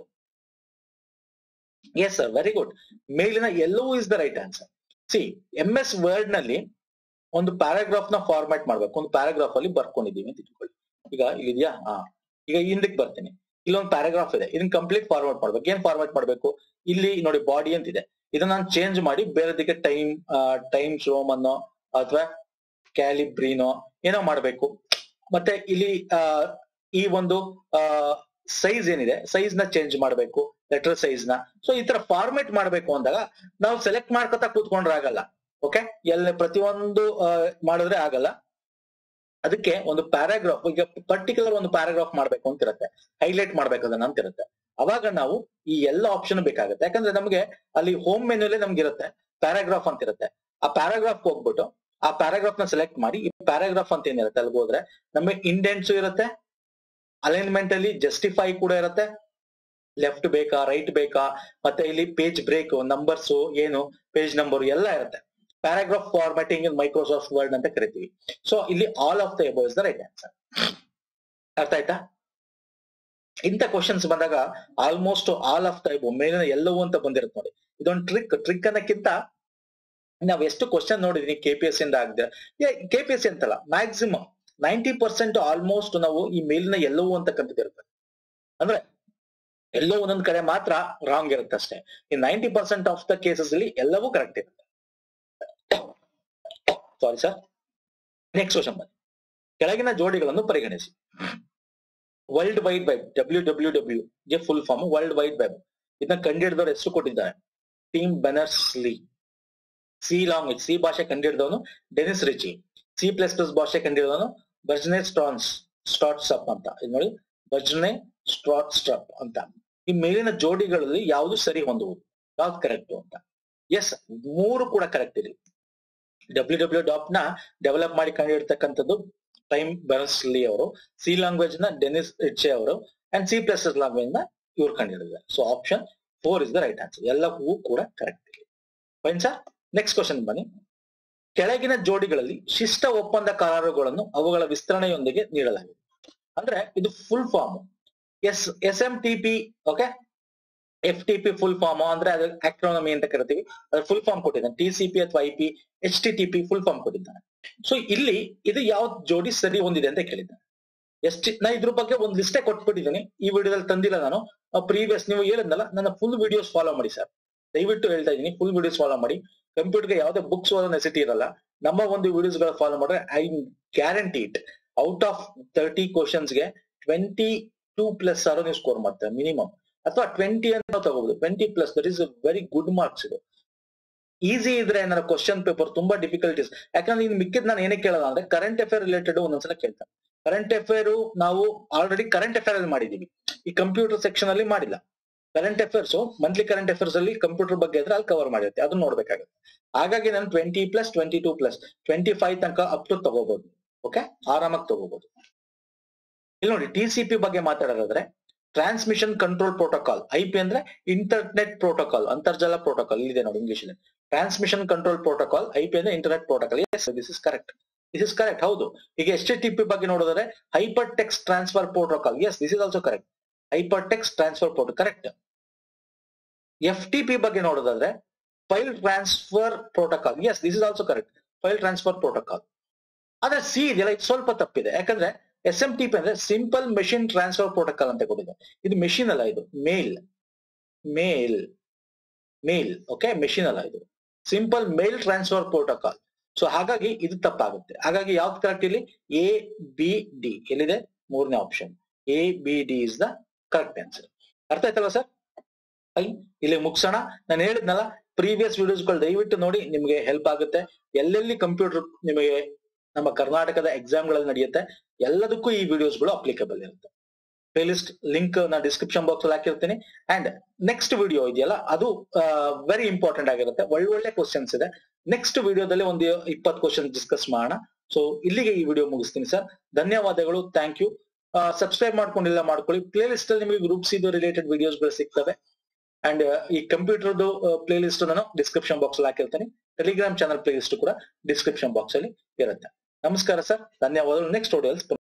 yes sir very good ಮೇಲಿನ ಎಲ್ಲವೂ is the right answer C M S Word ನಲ್ಲಿ ಒಂದು ಪ್ಯಾರಾಗ್ರಾಫ್ ನ ಫಾರ್ಮ್ಯಾಟ್ ಮಾಡ್ಬೇಕು ಒಂದು ಪ್ಯಾರಾಗ್ರಾಫ್ ಅಲ್ಲಿ ಬರ್ಕೊಂಡಿದೀವಿ ಅಂತ ಇಟ್ಕೊಳ್ಳಿ ಈಗ ಇಲ್ಲಿದ್ಯಾ ಹಾ ಈಗ ಹಿಂದಕ್ಕೆ ಬರ್ತೀನಿ ಇಲ್ಲೊಂದು ಪ್ಯಾರಾಗ್ರಾಫ್ ಇದೆ ಇದನ್ನ ಕಂಪ್ಲೀಟ್ ಫಾರ್ಮ್ಯಾಟ್ ಮಾಡ್ಬೇಕು ಏನ್ ಫಾರ್ಮ್ಯಾಟ್ ಮಾಡ್ಬೇಕು ಇಲ್ಲಿ ನೋಡಿ ಬಾಡಿ ಅಂತ ಇದೆ ಇದನ್ನ ನಾನು ಚೇಂಜ್ ಮಾಡಿ ಬೇರೆದಕ್ಕೆ ಟೈಮ್ ಟೈಮ್ ರೋಮ್ ಅನ್ನೋ ಅಥವಾ ಕ್ಯಾಲಿಬ್ರಿನೋ ಏನೋ ಮಾಡ್ಬೇಕು ಮತ್ತೆ ಇಲ್ಲಿ ಆ, ಈ ಒಂದು ಸೈಜ್ ಏನಿದೆ ಸೈಜ್ ನ ಚೇಂಜ್ ಮಾಡಬೇಕು ಲೆಟರ್ ಸೈಜ್ ನ ಸೊ ಈ ತರ ಫಾರ್ಮೆಟ್ ಮಾಡ್ಬೇಕು ಅಂದಾಗ ನಾವು ಸೆಲೆಕ್ಟ್ ಮಾಡ್ಕೊತಾ ಕೂತ್ಕೊಂಡ್ರೆ ಆಗಲ್ಲ ಓಕೆ ಎಲ್ಲ ಪ್ರತಿಯೊಂದು ಆ, ಮಾಡಿದ್ರೆ ಆಗಲ್ಲ ಅದಕ್ಕೆ ಒಂದು ಪ್ಯಾರಾಗ್ರಾಫ್ ಈಗ ಪರ್ಟಿಕ್ಯುಲರ್ ಒಂದು ಪ್ಯಾರಾಗ್ರಾಫ್ ಮಾಡ್ಬೇಕು ಅಂತ ಇರುತ್ತೆ ಹೈಲೈಟ್ ಮಾಡ್ಬೇಕು ಅದನ್ನ ಅಂತ ಇರುತ್ತೆ ಅವಾಗ ನಾವು ಈ ಎಲ್ಲ ಆಪ್ಷನ್ ಬೇಕಾಗುತ್ತೆ ಯಾಕಂದ್ರೆ ನಮಗೆ ಅಲ್ಲಿ ಹೋಮ್ ಮೆನ್ಯೂಲೆ ನಮ್ಗೆ ಇರುತ್ತೆ ಪ್ಯಾರಾಗ್ರಾಫ್ ಅಂತ ಇರುತ್ತೆ ಆ ಪ್ಯಾರಾಗ್ರಾಫ್ ಹೋಗ್ಬಿಟ್ಟು ಆ ಪ್ಯಾರಾಗ್ರಾಫ್ ನ ಸೆಲೆಕ್ಟ್ ಮಾಡಿ ಈ ಪ್ಯಾರಾಗ್ರಾಫ್ ಅಂತ ಏನಿರುತ್ತೆ ಅಲ್ಲಿ ಹೋದ್ರೆ ನಮಗೆ ಇಂಡೆಂಟ್ಸ್ ಇರುತ್ತೆ ಅಲೈನ್ಮೆಂಟ್ ಅಲ್ಲಿ ಜಸ್ಟಿಫೈ ಕೂಡ ಇರುತ್ತೆ ಲೆಫ್ಟ್ ಬೇಕಾ ರೈಟ್ ಬೇಕಾ ಮತ್ತೆ ಇಲ್ಲಿ ಪೇಜ್ ಬ್ರೇಕ್ ನಂಬರ್ಸ್ ಏನು ಪೇಜ್ ನಂಬರ್ ಎಲ್ಲ ಇರುತ್ತೆ paragraph formatting in Microsoft Word ಅಂತ ಕರಿತೀವಿ ಸೊ ಇಲ್ಲಿ all of the above is the right answer ಅರ್ಥ ಆಯ್ತಾ ಇಂಥ ಕ್ವಶನ್ಸ್ ಬಂದಾಗ almost all of the above ಮೇಲಿನ ಎಲ್ಲವೂ ಅಂತ ಬಂದಿರುತ್ತೆ ನೋಡಿ ಇದೊಂದು ಟ್ರಿಕ್ ಟ್ರಿಕ್ ಅನ್ನಕ್ಕಿಂತ ನಾವ್ ಎಷ್ಟು ಕ್ವಶನ್ ನೋಡಿದೀನಿ ಕೆ ಪಿ ಎಸ್ ಇಂದ ಆಗದೆ ಕೆ ಪಿ ಎಸ್ ಸಿ ಅಂತಲ್ಲ ಮ್ಯಾಕ್ಸಿಮಮ್ ನೈಂಟಿ ಪರ್ಸೆಂಟ್ ಆಲ್ಮೋಸ್ಟ್ ನಾವು ಈ ಮೇಲಿನ ಎಲ್ಲವೂ ಅಂತ ಕಂತಿರುತ್ತೆ ಅಂದ್ರೆ ಎಲ್ಲೋ ಒಂದೊಂದ್ ಕಡೆ ಮಾತ್ರ ರಾಂಗ್ ಇರುತ್ತೆ ಅಷ್ಟೇ ಈ ninety percent of the cases ಅಲ್ಲಿ ಎಲ್ಲವೂ ಕರೆಕ್ಟ್ ಇರುತ್ತೆ ಸಾರಿ ಸರ್ ನೆಕ್ಸ್ಟ್ ಕ್ವಶನ್ ಬನ್ನಿ ಕೆಳಗಿನ ಜೋಡಿಗಳನ್ನು ಪರಿಗಣಿಸಿ world wide web W W W ಗೆ full form world wide web ಇದನ್ನ ಕಂಡಿಡಿದವರು ಎಷ್ಟು ಕೊಟ್ಟಿದ್ದಾರೆ Tim Berners Lee C long C ಭಾಷೆ ಕಂಡಿಡಿದವನು Dennis Ritchie C plus plus ಭಾಷೆ ಕಂಡಿಡಿದವನು ಬರ್ಜನೆ ಸ್ಟಾನ್ಸ್ ಸ್ಟಾಟ್ಸ್ ಅಪ್ ಅಂತ ಇದು ನೋಡಿ ಬರ್ಜನೆ ಸ್ಟಾಟ್ ಸ್ಟಪ್ ಅಂತ ಈ ಮೇಲಿನ ಜೋಡಿಗಳಲ್ಲಿ ಯಾವುದು ಸರಿ ಹೊಂದುವುದು ಯಾವ್ದು ಕರೆಕ್ಟ್ ಅಂತ ಎಸ್ ಮೂರು ಕೂಡ ಕರೆಕ್ಟ್ ಇದೆ ಡಬ್ಲ್ಯೂ ಡಬ್ಲ್ಯೂ ಡಾಟ್ ನ ಡೆವಲಪ್ ಮಾಡಿ ಕಂಡಿರ್ತಕ್ಕಂಥದ್ದು ಟೈಮ್ ಬೆರ್ಸ್ಲಿ ಅವರು ಸಿ ಲ್ಯಾಂಗ್ವೇಜ್ ನ ಡೆನಿಸ್ ಇಟ್ಸೆ ಅವರು ಅಂಡ್ ಸಿ ಪ್ಲಸ್ ಲ್ಯಾಂಗ್ವೇಜ್ ನ ಇವ್ರು ಕಂಡಿಡಿದ್ದಾರೆ so option four is the right answer ಎಲ್ಲವೂ ಕೂಡ ಕರೆಕ್ಟ್ ಇದೆ ಫೈನ್ ಸರ್ ನೆಕ್ಸ್ಟ್ ಕ್ವಶನ್ ಬನ್ನಿ ಕೆಳಗಿನ ಜೋಡಿಗಳಲ್ಲಿ ಶಿಷ್ಟ ಒಪ್ಪಂದ ಕರಾರುಗಳನ್ನು ಅವುಗಳ ವಿಸ್ತರಣೆಯೊಂದಿಗೆ ನೀಡಲಾಗಿದೆ ಅಂದ್ರೆ ಇದು full form S S M T P okay F T P full form ಅಂದ್ರೆ ಅದು ಆಕ್ರೋನಮಿ ಅಂತ ಕರಿತೀವಿ ಅದ್ರ ಫುಲ್ ಫಾರ್ಮ್ ಕೊಟ್ಟಿದ್ದಾನೆ ಟಿ ಸಿ ಪಿ ಅಥವಾ I P H T T P full form ಕೊಟ್ಟಿದ್ದಾನೆ ಸೊ ಇಲ್ಲಿ ಇದು ಯಾವ ಜೋಡಿ ಸರಿ ಹೊಂದಿದೆ ಅಂತ ಕೇಳಿದ್ದಾನೆ ಎಷ್ಟು ನಾ ಇದ್ರ ಬಗ್ಗೆ ಒಂದು ಲಿಸ್ಟೇ ಕೊಟ್ಬಿಟ್ಟಿದ್ದೀನಿ ಈ ವಿಡಿಯೋದಲ್ಲಿ ತಂದಿಲ್ಲ ನಾನು ಪ್ರೀವಿಯಸ್ ನೀವು ಹೇಳಿದ್ನಲ್ಲ ನನ್ನ ಫುಲ್ ವಿಡಿಯೋಸ್ ಫಾಲೋ ಮಾಡಿ ಸರ್ ದಯವಿಟ್ಟು ಹೇಳ್ತಾ ಇದ್ದೀನಿ ಫುಲ್ ವಿಡಿಯೋಸ್ ಫಾಲೋ ಮಾಡಿ ಕಂಪ್ಯೂಟರ್ಗೆ ಯಾವುದೇ ಬುಕ್ಸ್ ಓದೋ ನೆಸಿಟಿ ಇರಲ್ಲ ನಮ್ಮ ಒಂದು ವಿಡಿಯೋಸ್ ಗಳ ಫಾಲೋ ಮಾಡಿದ್ರೆ I guarantee it out of thirty ಗೆ ಟ್ವೆಂಟಿ ಟೂ ಪ್ಲಸ್ ಆರು ನೀವು ಸ್ಕೋರ್ ಮಾಡ್ತಾರೆ ಮಿನಿಮಮ್ ಅಥವಾ ಟ್ವೆಂಟಿ ಅಂತ ತಗೋಬಹುದು twenty plus that is very good marks ಇದು ಈಸಿ ಇದ್ರೆ ಏನಾರ ಕ್ವಶನ್ ಪೇಪರ್ ತುಂಬಾ ಡಿಫಿಕಲ್ಟೀಸ್ ಯಾಕಂದ್ರೆ ಇನ್ನು ಮಿಕ್ಕಿದ್ ನಾನು ಏನಕ್ಕೆ ಕೇಳಲ್ಲ ಅಂದ್ರೆ ಕರೆಂಟ್ ಅಫೇರ್ ರಿಲೇಟೆಡ್ ಒಂದೊಂದ್ಸಲ ಕೇಳ್ತಾರೆ ಕರೆಂಟ್ ಅಫೇರ್ ನಾವು ಆಲ್ರೆಡಿ ಕರೆಂಟ್ ಅಫೇರ್ ಅಲ್ಲಿ ಮಾಡಿದೀವಿ ಈ ಕಂಪ್ಯೂಟರ್ ಸೆಕ್ಷನ್ ಅಲ್ಲಿ ಮಾಡಿಲ್ಲ current affairs monthly current affairs ಅಲ್ಲಿ ಕಂಪ್ಯೂಟರ್ ಬಗ್ಗೆ ಇದ್ರೆ ಅಲ್ಲಿ ಕವರ್ ಮಾಡಿರುತ್ತೆ ಅದನ್ನ ನೋಡ್ಬೇಕಾಗುತ್ತೆ ಹಾಗಾಗಿ ನಾನು twenty plus twenty two plus twenty five ತನಕ ಅಪ್ ಟು ತಗೋಬಹುದು ಓಕೆ ಆರಾಮಾಗಿ ತಗೋಬಹುದು ಇಲ್ಲಿ ನೋಡಿ ಟಿ ಸಿ ಪಿ ಬಗ್ಗೆ ಮಾತಾಡೋದಾದ್ರೆ transmission control protocol I P ಅಂದ್ರೆ ಇಂಟರ್ನೆಟ್ ಪ್ರೋಟೋಕಾಲ್ ಅಂತರ್ಜಾಲ ಪ್ರೋಟೋಕಾಲ್ ಇಲ್ಲಿದೆ ನೋಡಿ ಇಂಗ್ಲಿಷ್ ಅಲ್ಲಿ transmission control protocol I P ಅಂದ್ರೆ internet protocol yes this is correct this is correct ಹೌದು ಈಗ ಎಸ್ ಟಿ ಪಿ ಬಗ್ಗೆ ನೋಡಿದ್ರೆ hyper text transfer protocol yes this is also correct hyper text transfer proto correct F T P ಬಗ್ಗೆ ನೋಡೋದಾದ್ರೆ file transfer protocol yes this is also correct file transfer protocol ಆದ್ರೆ C ಇದೆಯಲ್ಲ ಇದು ಸ್ವಲ್ಪ ತಪ್ಪಿದೆ ಯಾಕಂದ್ರೆ ಎಸ್ ಎಂ ಟಿ ಪಿ ಅಂದ್ರೆ simple machine transfer protocol ಅಂತ ಕೊಟ್ಟಿದೆ ಇದು ಮೆಷಿನ್ ಅಲ್ಲ ಇದು ಮೇಲ್ ಮೇಲ್ ಮೇಲ್ ಓಕೆ ಮೆಷಿನ್ ಅಲ್ಲ ಇದು simple mail transfer protocol so ಹಾಗಾಗಿ ಇದು ತಪ್ಪಾಗುತ್ತೆ ಹಾಗಾಗಿ ಯಾವ್ದು ಕರೆಕ್ಟ್ ಇಲ್ಲಿ ಎ ಬಿ ಡಿ ಎಲ್ಲಿದೆ ಮೂರನೇ option A B D is the correct answer ಅರ್ಥ ಆಯ್ತಲ್ಲ ಸರ್ ಅಲ್ಲಿ ಇಲ್ಲಿ ಮುಗಿಸೋಣ ನಾನು ಹೇಳಿದ್ನಲ್ಲ ಪ್ರೀವಿಯಸ್ ವಿಡಿಯೋಸ್ಗಳು ದಯವಿಟ್ಟು ನೋಡಿ ನಿಮಗೆ ಹೆಲ್ಪ್ ಆಗುತ್ತೆ ಎಲ್ಲೆಲ್ಲಿ ಕಂಪ್ಯೂಟರ್ ನಿಮಗೆ ನಮ್ಮ ಕರ್ನಾಟಕದ ಎಕ್ಸಾಮ್ಗಳಲ್ಲಿ ನಡೆಯುತ್ತೆ ಎಲ್ಲದಕ್ಕೂ ಈ ವಿಡಿಯೋಸ್ಗಳು ಅಪ್ಲಿಕಬಲ್ ಇರುತ್ತೆ ಪ್ಲೇಲಿಸ್ಟ್ ಲಿಂಕ್ ನಾನು ಡಿಸ್ಕ್ರಿಪ್ಷನ್ ಬಾಕ್ಸ್ ಅಲ್ಲಿ ಹಾಕಿರ್ತೀನಿ ಅಂಡ್ ನೆಕ್ಸ್ಟ್ ವಿಡಿಯೋ ಇದೆಯಲ್ಲ ಅದು ವೆರಿ ಇಂಪಾರ್ಟೆಂಟ್ ಆಗಿರುತ್ತೆ ಒಳ್ಳೆ ಒಳ್ಳೆ ಕ್ವಶನ್ಸ್ ಇದೆ ನೆಕ್ಸ್ಟ್ ವಿಡಿಯೋದಲ್ಲಿ ಒಂದು ಇಪ್ಪತ್ತು ಕ್ವಶನ್ ಡಿಸ್ಕಸ್ ಮಾಡೋಣ ಸೊ ಇಲ್ಲಿಗೆ ಈ ವಿಡಿಯೋ ಮುಗಿಸ್ತೀನಿ ಸರ್ ಧನ್ಯವಾದಗಳು ಥ್ಯಾಂಕ್ ಯು ಸಬ್ಸ್ಕ್ರೈಬ್ ಮಾಡ್ಕೊಂಡಿಲ್ಲ ಮಾಡ್ಕೊಳ್ಳಿ ಪ್ಲೇ ಲಿಸ್ಟ್ ಅಲ್ಲಿ ನಿಮಗೆ ಗ್ರೂಪ್ಸ್ ಇದು ರಿಲೇಟೆಡ್ ವಿಡಿಯೋಸ್ಗಳು ಸಿಗ್ತವೆ ಅಂಡ್ ಈ ಕಂಪ್ಯೂಟರ್ದು ಪ್ಲೇ ಲಿಸ್ಟ್ ನಾನು ಡಿಸ್ಕ್ರಿಪ್ಷನ್ ಬಾಕ್ಸ್ ಅಲ್ಲಿ ಹಾಕಿರ್ತೀನಿ ಟೆಲಿಗ್ರಾಮ್ ಚಾನಲ್ ಪ್ಲೇ ಲಿಸ್ಟ್ ಕೂಡ ಡಿಸ್ಕ್ರಿಪ್ಷನ್ ಬಾಕ್ಸ್ ಅಲ್ಲಿ ಇರುತ್ತೆ ನಮಸ್ಕಾರ ಸರ್ ಧನ್ಯವಾದಗಳು ನೆಕ್ಸ್ಟ್ ವಿಡಿಯೋಸ್